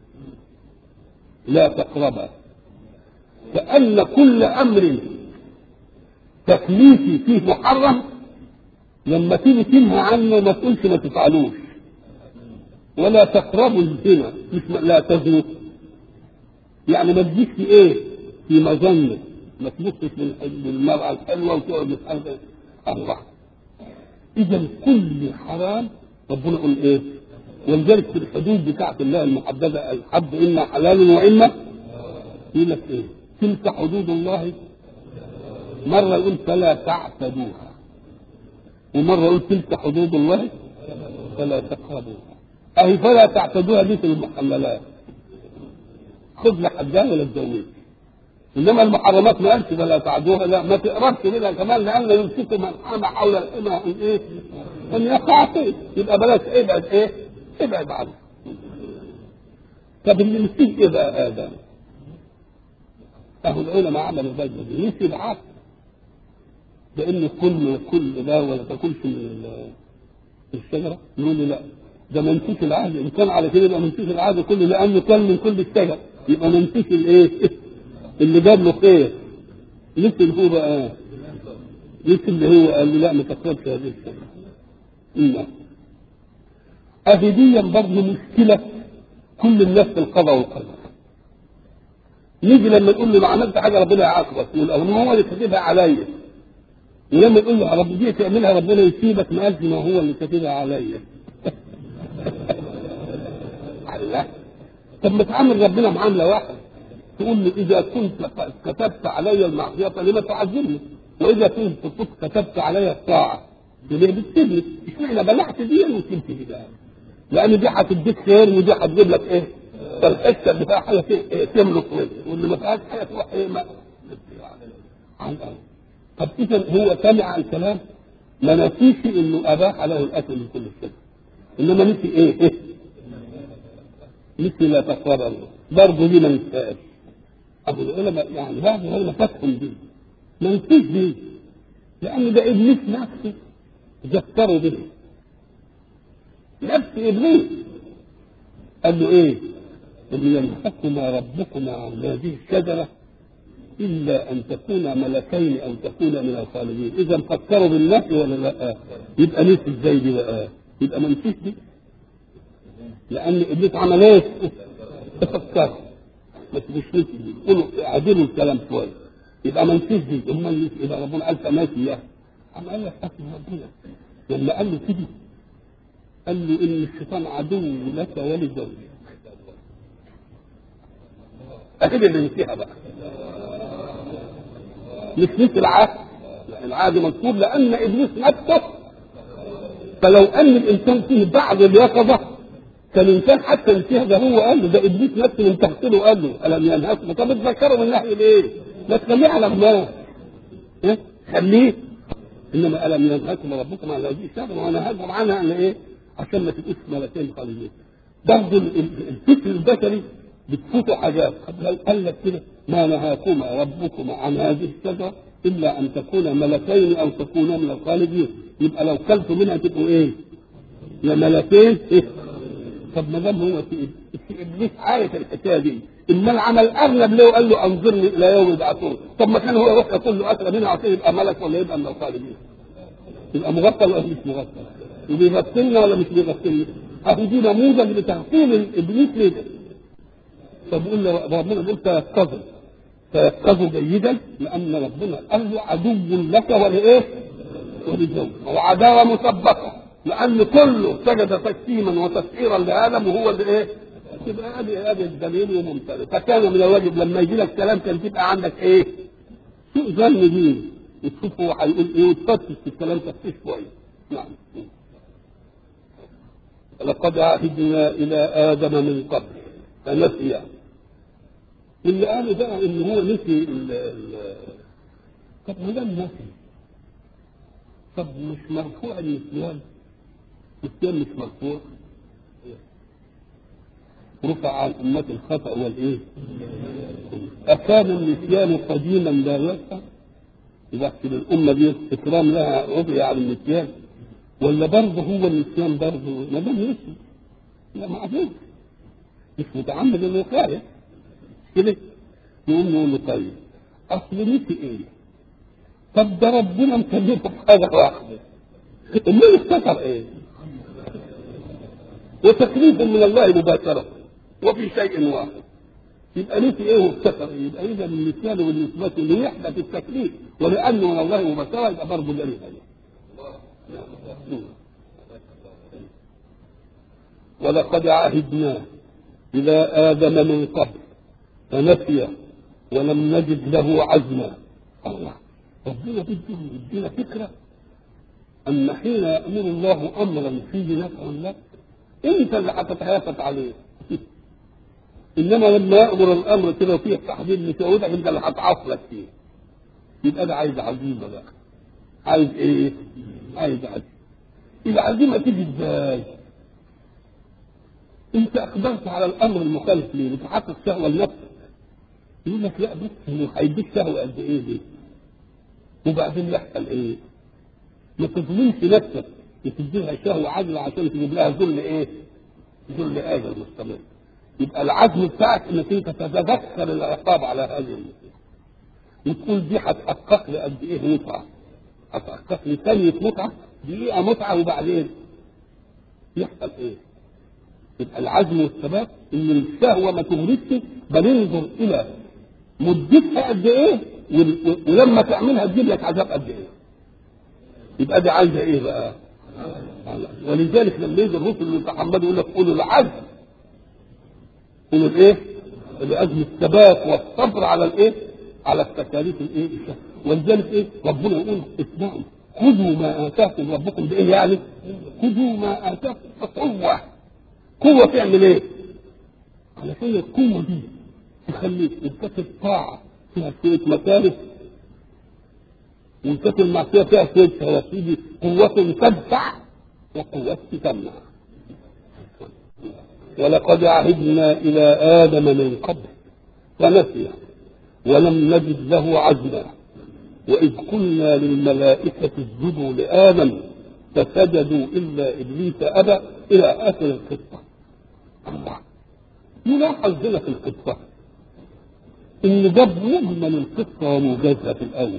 لا تقربها كأن كل أمر تكليفي فيه محرم لما تيجي تنهى عنه ما تقولش ما تفعلوش ولا تقربوا الزنا مش لا تزنوا يعني ما تجيش في ايه في مظنة ما تبصش للمرأة الحلوة وتقعد تتحدث الله إذا كل حرام ربنا يقول إيه؟ ولذلك في الحدود بتاعت الله المحددة الحد إما حلال وإما يقول لك إيه؟ تلك حدود الله مرة يقول فلا تعتدوها ومرة يقول تلك حدود الله فلا تقربوها أهي فلا تعتدوها دي في المحللات خذ لك حدها ولا تزوج انما المحرمات ما قالش فلا تعدوها لا ما تقربش منها كمان لان يمسك من حام حول الحمى ان ايه؟ ان يقع فيه يبقى بلاش ابعد ايه؟ ابعد عنه طب اللي نسيت ايه بقى ادم؟ اهو العلماء عملوا بجد دي نسي العقل لان كل كل ده ولا تاكلش من الشجره نقول له لا ده منسوس العهد ان كان على كده يبقى منسوس العهد كله لانه كان من كل الشجر يبقى منسوس الايه؟ اللي جاب له خير مثل هو بقى مثل اللي هو قال له لا ما تقربش هذه الشجره إلا أهديا برضه مشكلة كل الناس في القضاء والقدر نيجي لما نقول له ما عملت حاجه ربنا يعاقبك يقول ما هو اللي كاتبها عليا ولما نقول له رب دي تعملها ربنا يسيبك ما قالش ما هو اللي كاتبها عليا الله طب ما تعامل ربنا معامله واحده تقول لي اذا كنت كتبت علي المعصيه لما تعذبني واذا كنت كتبت علي الطاعه ليه بتسيبني اشمعنى بلعت دي وسبت دي بقى لان دي هتديك خير ودي هتجيب لك ايه فالحته اللي فيها حاجه إيه تملك منها واللي ما فيهاش حاجه تروح ايه ما عن الأول طب إذا هو سمع الكلام ما نسيش إنه أباح له الأكل من كل شيء إنما نسي إيه؟ إيه؟ نسي لا تقرب برضه دي ما نسيهاش أبو العلماء يعني بعض العلماء فاتهم دي ما نسيش دي لأن ده إبليس نفسه ذكروا به نفس إبليس قال له إيه؟ قال له ينهكما ربكما عن هذه الشجرة إلا أن تكونا ملكين أو تكونا من الخالدين إذا فكروا بالنفي ولا لا يبقى نسي إزاي دي بقى يبقى ما نسيش دي لأن إبليس عمل إيه؟ تفكر ما تبقوش نسي دي قولوا اعدلوا الكلام شوية يبقى ما نسيش دي أمال نسي يبقى ربنا قال فماشي إياه عم قال لك حسن ربنا لما قال له كده قال له إن الشيطان عدو لك ولزوجك أكيد اللي نسيها بقى مش نسي العهد العهد مذكور لأن إبليس نفسه فلو أن الإنسان فيه بعض اليقظة كان الإنسان حتى نسيها ده هو قال له ده إبليس نفسه من تحته قال له ألم ينهكم طب اتذكروا من ناحية إيه؟ ما تخليه على الله إيه؟ خليه إنما ألم ينهكم ربكم على هذه الشجرة ونهاكم عنها عن إيه؟ عشان ما تبقوش ملكين خالدين برضه الفكر البشري بتفوتوا حاجات قد قال لك كده ما نهاكما ربكما عن هذه الشجره الا ان تكونا ملكين او تكونا من الخالدين يبقى لو كلتوا منها تبقوا ايه؟ يا ملكين إيه؟ طب ما دام هو في في ابليس عارف الحكايه دي امال عمل اغلب ليه وقال له انظرني الى يوم يبعثون طب ما كان هو يروح يقول له اكل منها عشان يبقى ملك ولا يبقى من الخالدين يبقى مغفل ولا مش مغفل وبيغفلنا ولا مش بيغفلنا اهو دي نموذج لتغفيل ابليس ليه فبقول له ربنا بيقول تيقظوا تيقظوا جيدا لان ربنا قال له عدو لك ولايه؟ ولزوجك وعداوه مسبقه لان كله سجد تكتيما وتسعيرا لادم وهو اللي ايه؟ يبقى ادي ادي الدليل وممتلئ فكان من الواجب لما يجي لك كلام كان تبقى عندك ايه؟ سوء ظن بيه وتشوف هو هيقول ايه وتفتش في الكلام تفتيش كويس نعم لقد عهدنا الى ادم من قبل فنسي اللي قالوا بقى ان هو نسي ال ال طب ما دام نسي طب مش مرفوع النسيان النسيان مش مرفوع رفع عن أمة الخطأ والإيه؟ أكان النسيان قديما لا يرفع؟ إذا في الأمة دي إكرام لها رفع عن النسيان ولا برضه هو النسيان برضه ما دام نسي لا معذور مش متعمد الوقاية كده يقوم يقول له طيب اصل نسي ايه؟ طب ده ربنا مكلفه بحاجه واحده امال افتكر ايه؟ وتكليف من الله مباشره وفي شيء واحد يبقى نسي ايه وافتكر ايه؟ يبقى اذا النسيان والنسبة ليحدث التكليف ولانه من الله مباشره يبقى برضه دليل ولقد عهدنا إلى آدم من قبل فنسي ولم نجد له عزما الله ربنا بده يدينا فكرة أن حين يأمر الله أمرا فيه نفع لك أنت اللي هتتهافت عليه إنما لما يأمر الأمر كده وفيه تحديد لشهودك أنت اللي هتعصلك فيه يبقى ده عايز عزيمة بقى عايز إيه؟ عايز عزيمة العزيمة تيجي إزاي؟ انت اقبلت على الامر المخالف ليه لتحقق شهوه لنفسك يقول لك لا بس هو هيديك شهوه قد ايه دي وبعدين يحصل ايه ما تظلمش نفسك تديها شهوه عاجله عشان تجيب لها ذل ايه ذل اجل مستمر يبقى العزم بتاعك انك انت تتذكر العقاب على هذه المصيبه وتقول دي هتحقق لي قد ايه متعه هتحقق لي ثانيه متعه دقيقه متعه وبعدين يحصل ايه يبقى العزم والثبات ان الشهوه ما تغرقش بل انظر الى مدتها قد ايه ولما تعملها تجيب لك عذاب قد ايه يبقى دي عايزه ايه بقى ولذلك لما يجي الرسل اللي محمد يقول لك قولوا العزم قولوا الايه العزم الثبات والصبر على الايه على التكاليف الايه ولذلك ايه ربنا يقول اسمعوا خذوا ما اتاكم ربكم بايه يعني خذوا ما اتاكم بقوه قوة تعمل ايه؟ علشان القوة دي تخليك ترتكب طاعة فيها شوية مكارث وإن كانت المعصية فيها كده يا سيدي قوة تدفع وقوة تمنع ولقد عهدنا إلى آدم من قبل فنسي ولم نجد له عزما وإذ قلنا للملائكة اسجدوا لآدم فسجدوا إلا إبليس أبى إلى آخر القصة الله يلاحظ هنا في القصة إن جاب مجمل القصة وموجزها في الأول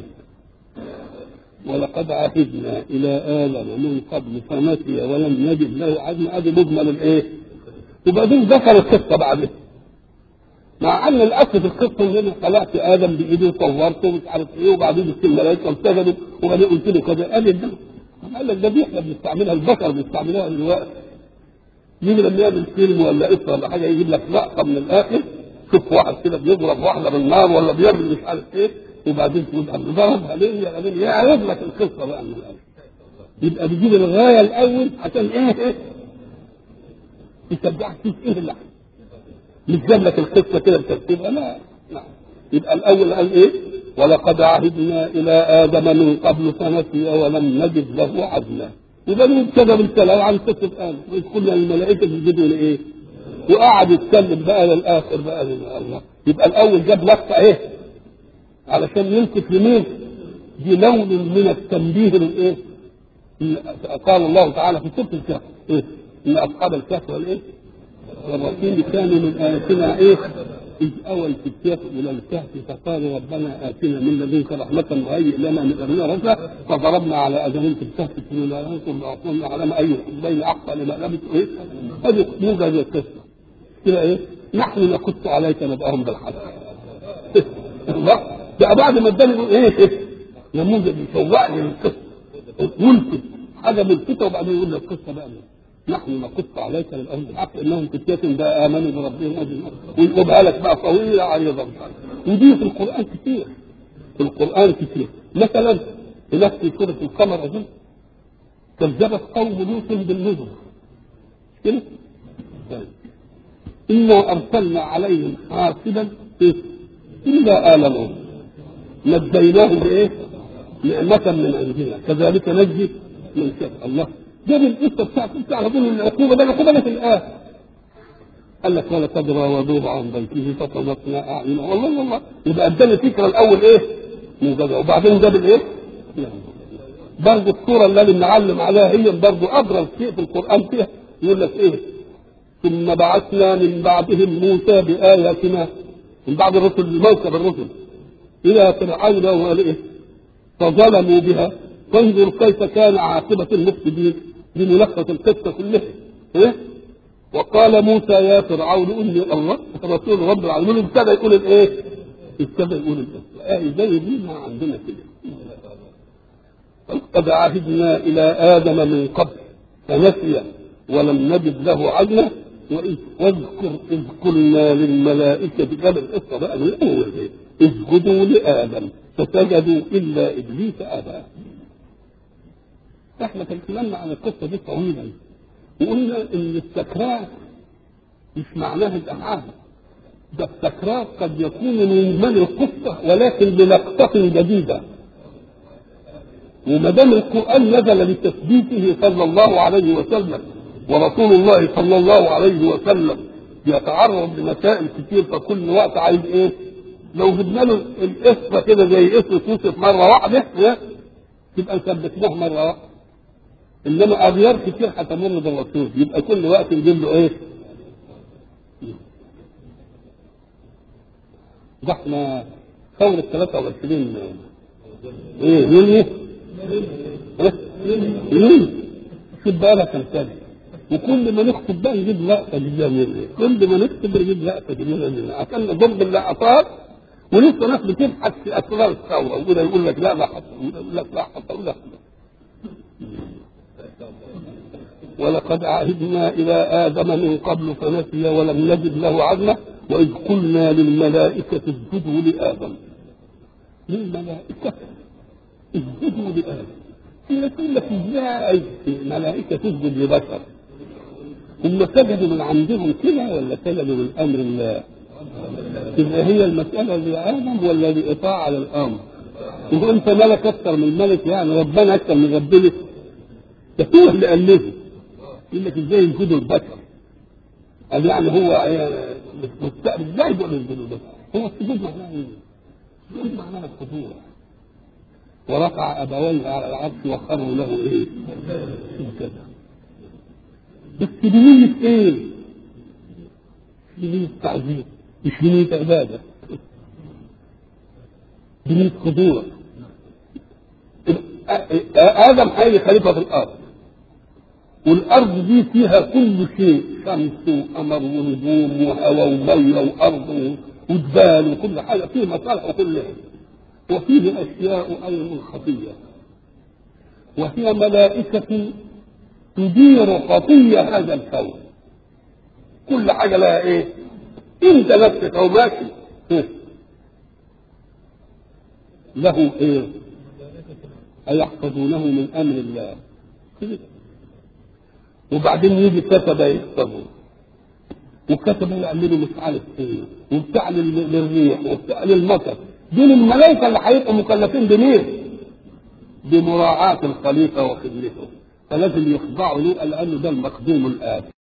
ولقد عهدنا إلى آدم من قبل فنسي ولم نجد له عزما أدي مجمل الإيه؟ وبعدين ذكر القصة بعدين مع ان الاصل في القصه ان انا خلقت ادم بايدي وصورته ومش عارف ايه وبعدين جبت الملائكه وسجدوا وبعدين قلت له كذا قال لي ده قال لك ده دي احنا بنستعملها البشر بيستعملوها دلوقتي يجي لما يعمل فيلم ولا قصه ولا حاجه يجيب لك لقطه من الاخر شوف واحد كده بيضرب واحده بالنار ولا بيعمل مش عارف ايه وبعدين تقول انا ضربها ليه يا غبي يعرض لك القصه بقى من الاول يبقى بيجيب الغايه الاول عشان ايه ايه يشجعك تشوف ايه اللي حصل. مش جاب لك القصه كده بترتيبها لا لا يبقى الاول قال ايه ولقد عهدنا الى ادم من قبل فنسي ولم نجد له عزما وبعدين ابتدى بالكلام عن قصه ادم واذ قلنا للملائكه اسجدوا لايه وقعد يتكلم بقى للاخر بقى الله يبقى الاول جاب لقطه ايه علشان يلفت لمين دي لون من التنبيه للايه قال الله تعالى في سوره الكهف ايه ان اصحاب الكهف والايه والرسول كانوا من آياتنا إيه؟ إذ أوى الفتيات إلى الكهف فقالوا ربنا آتنا من لدنك رحمة وهيئ لنا من أمرنا رشدا فضربنا على أذانهم في الكهف سنين لا ننكر لأعطونا على أي حزبين أحصى لما لبثوا إيه؟ هذه موجز القصة كده إيه؟ نحن نقص عليك نبأهم بالحق الله بقى بعد ما اداني إيه إيه؟ نموذج يشوقني للقصة ملفت حاجة ملفتة وبعدين يقول لك القصة بقى نحن نقص عليك للأرض بالحق انهم فتية بقى امنوا بربهم اجمعين ويقولها لك بقى طويلة عريضة ودي في القرآن كتير في القرآن كتير مثلا هناك في سورة القمر أظن كذبت قوم لوط بالنذر كده؟ طيب. إنا أرسلنا عليهم حاسبا إلا آل لوط نجيناهم بإيه؟ نعمة من عندنا كذلك نجزي من شاء الله جاب القصه بتاعته بتاع على طول العقوبه ده العقوبه في الاخر قال لك ولقد راودوه عن بيته فطمسنا اعينه والله والله يبقى اداني الفكره الاول ايه؟ موجوده وبعدين جاب الايه؟ برضه الصوره اللي بنعلم عليها هي برضه ابرز شيء في القران فيها يقول لك ايه؟ ثم بعثنا من بعدهم موسى باياتنا من بعد الرسل موكب الرسل الى فرعون وقال ايه؟ فظلموا بها فانظر كيف كان عاقبه المفسدين بملخص القصة كلها إيه؟ وقال موسى يا فرعون اني الله رسول رب العالمين ابتدى يقول الايه؟ ابتدى يقول القصة آه زي دي ما عندنا كده قد عهدنا إلى آدم من قبل فنسي ولم نجد له عزما وإذ واذكر إذ قلنا للملائكة جاب القصة بقى من الأول اسجدوا لآدم فسجدوا إلا إبليس أبى احنا تكلمنا عن القصه دي طويلا وقلنا ان التكرار مش معناه الالعاب ده التكرار قد يكون من مجمل القصه ولكن بلقطه جديده وما دام القران نزل لتثبيته صلى الله عليه وسلم ورسول الله صلى الله عليه وسلم يتعرض لمسائل كتير فكل وقت عايز ايه؟ لو جبنا له القصه كده زي قصه يوسف مره واحده تبقى ثبتناه مره واحده انما اغيار كتير هتمر بالرسول يبقى كل وقت نجيب له ايه؟ ده احنا ثورة 23 ايه يونيو؟ ايه؟ يونيو شوف بقى لها كام سنة وكل ما نكتب بقى نجيب لقطة جديدة كل ما نكتب نجيب لقطة جديدة عشان نضرب اللقطات ولسه ناس بتبحث في اسرار الثورة وده يقول لك لا لا حصل وده يقول لك لا حصل وده ولقد عهدنا إلى آدم من قبل فنسي ولم نجد له عزما وإذ قلنا للملائكة اسجدوا لآدم للملائكة اسجدوا لآدم هي تقول لك ازاي الملائكة تسجد لبشر هم سجدوا من عندهم كده ولا سجدوا من أمر الله؟ إذا هي المسألة لآدم ولا لإطاعة للأمر؟ هو انت ملك اكثر من الملك يعني ربنا اكثر من ربنا ده هو اللي الفه يقول لك ازاي ينجدوا البشر قال يعني هو ازاي يقول ينجدوا البشر هو السجود معناه ايه؟ السجود معناه الخضوع ورفع ابويه على العرش وخروا له ايه؟ كده بس بنية ايه؟ بنية تعظيم مش بنية عبادة بنية خضوع آدم هيجي خليفة في الأرض والأرض دي فيها كل شيء شمس وقمر ونجوم وهواء ومية وأرض وجبال وكل حاجة فيه مصالح وكل شيء وفيه أشياء أيضا خفية وهي ملائكة تدير خطية هذا الكون كل حاجة لها إيه؟ أنت نفسك أو ماشي له إيه؟ أيحفظونه من أمر الله وبعدين يجي كتب يكتبوا وكتبوا يعملوا مش عارف ايه وبتاع للريح وبتاع للمطر دول الملائكه اللي هيبقوا مكلفين بمين؟ بمراعاة الخليقة وخدمته فلازم يخضعوا له لأنه ده المخدوم الآن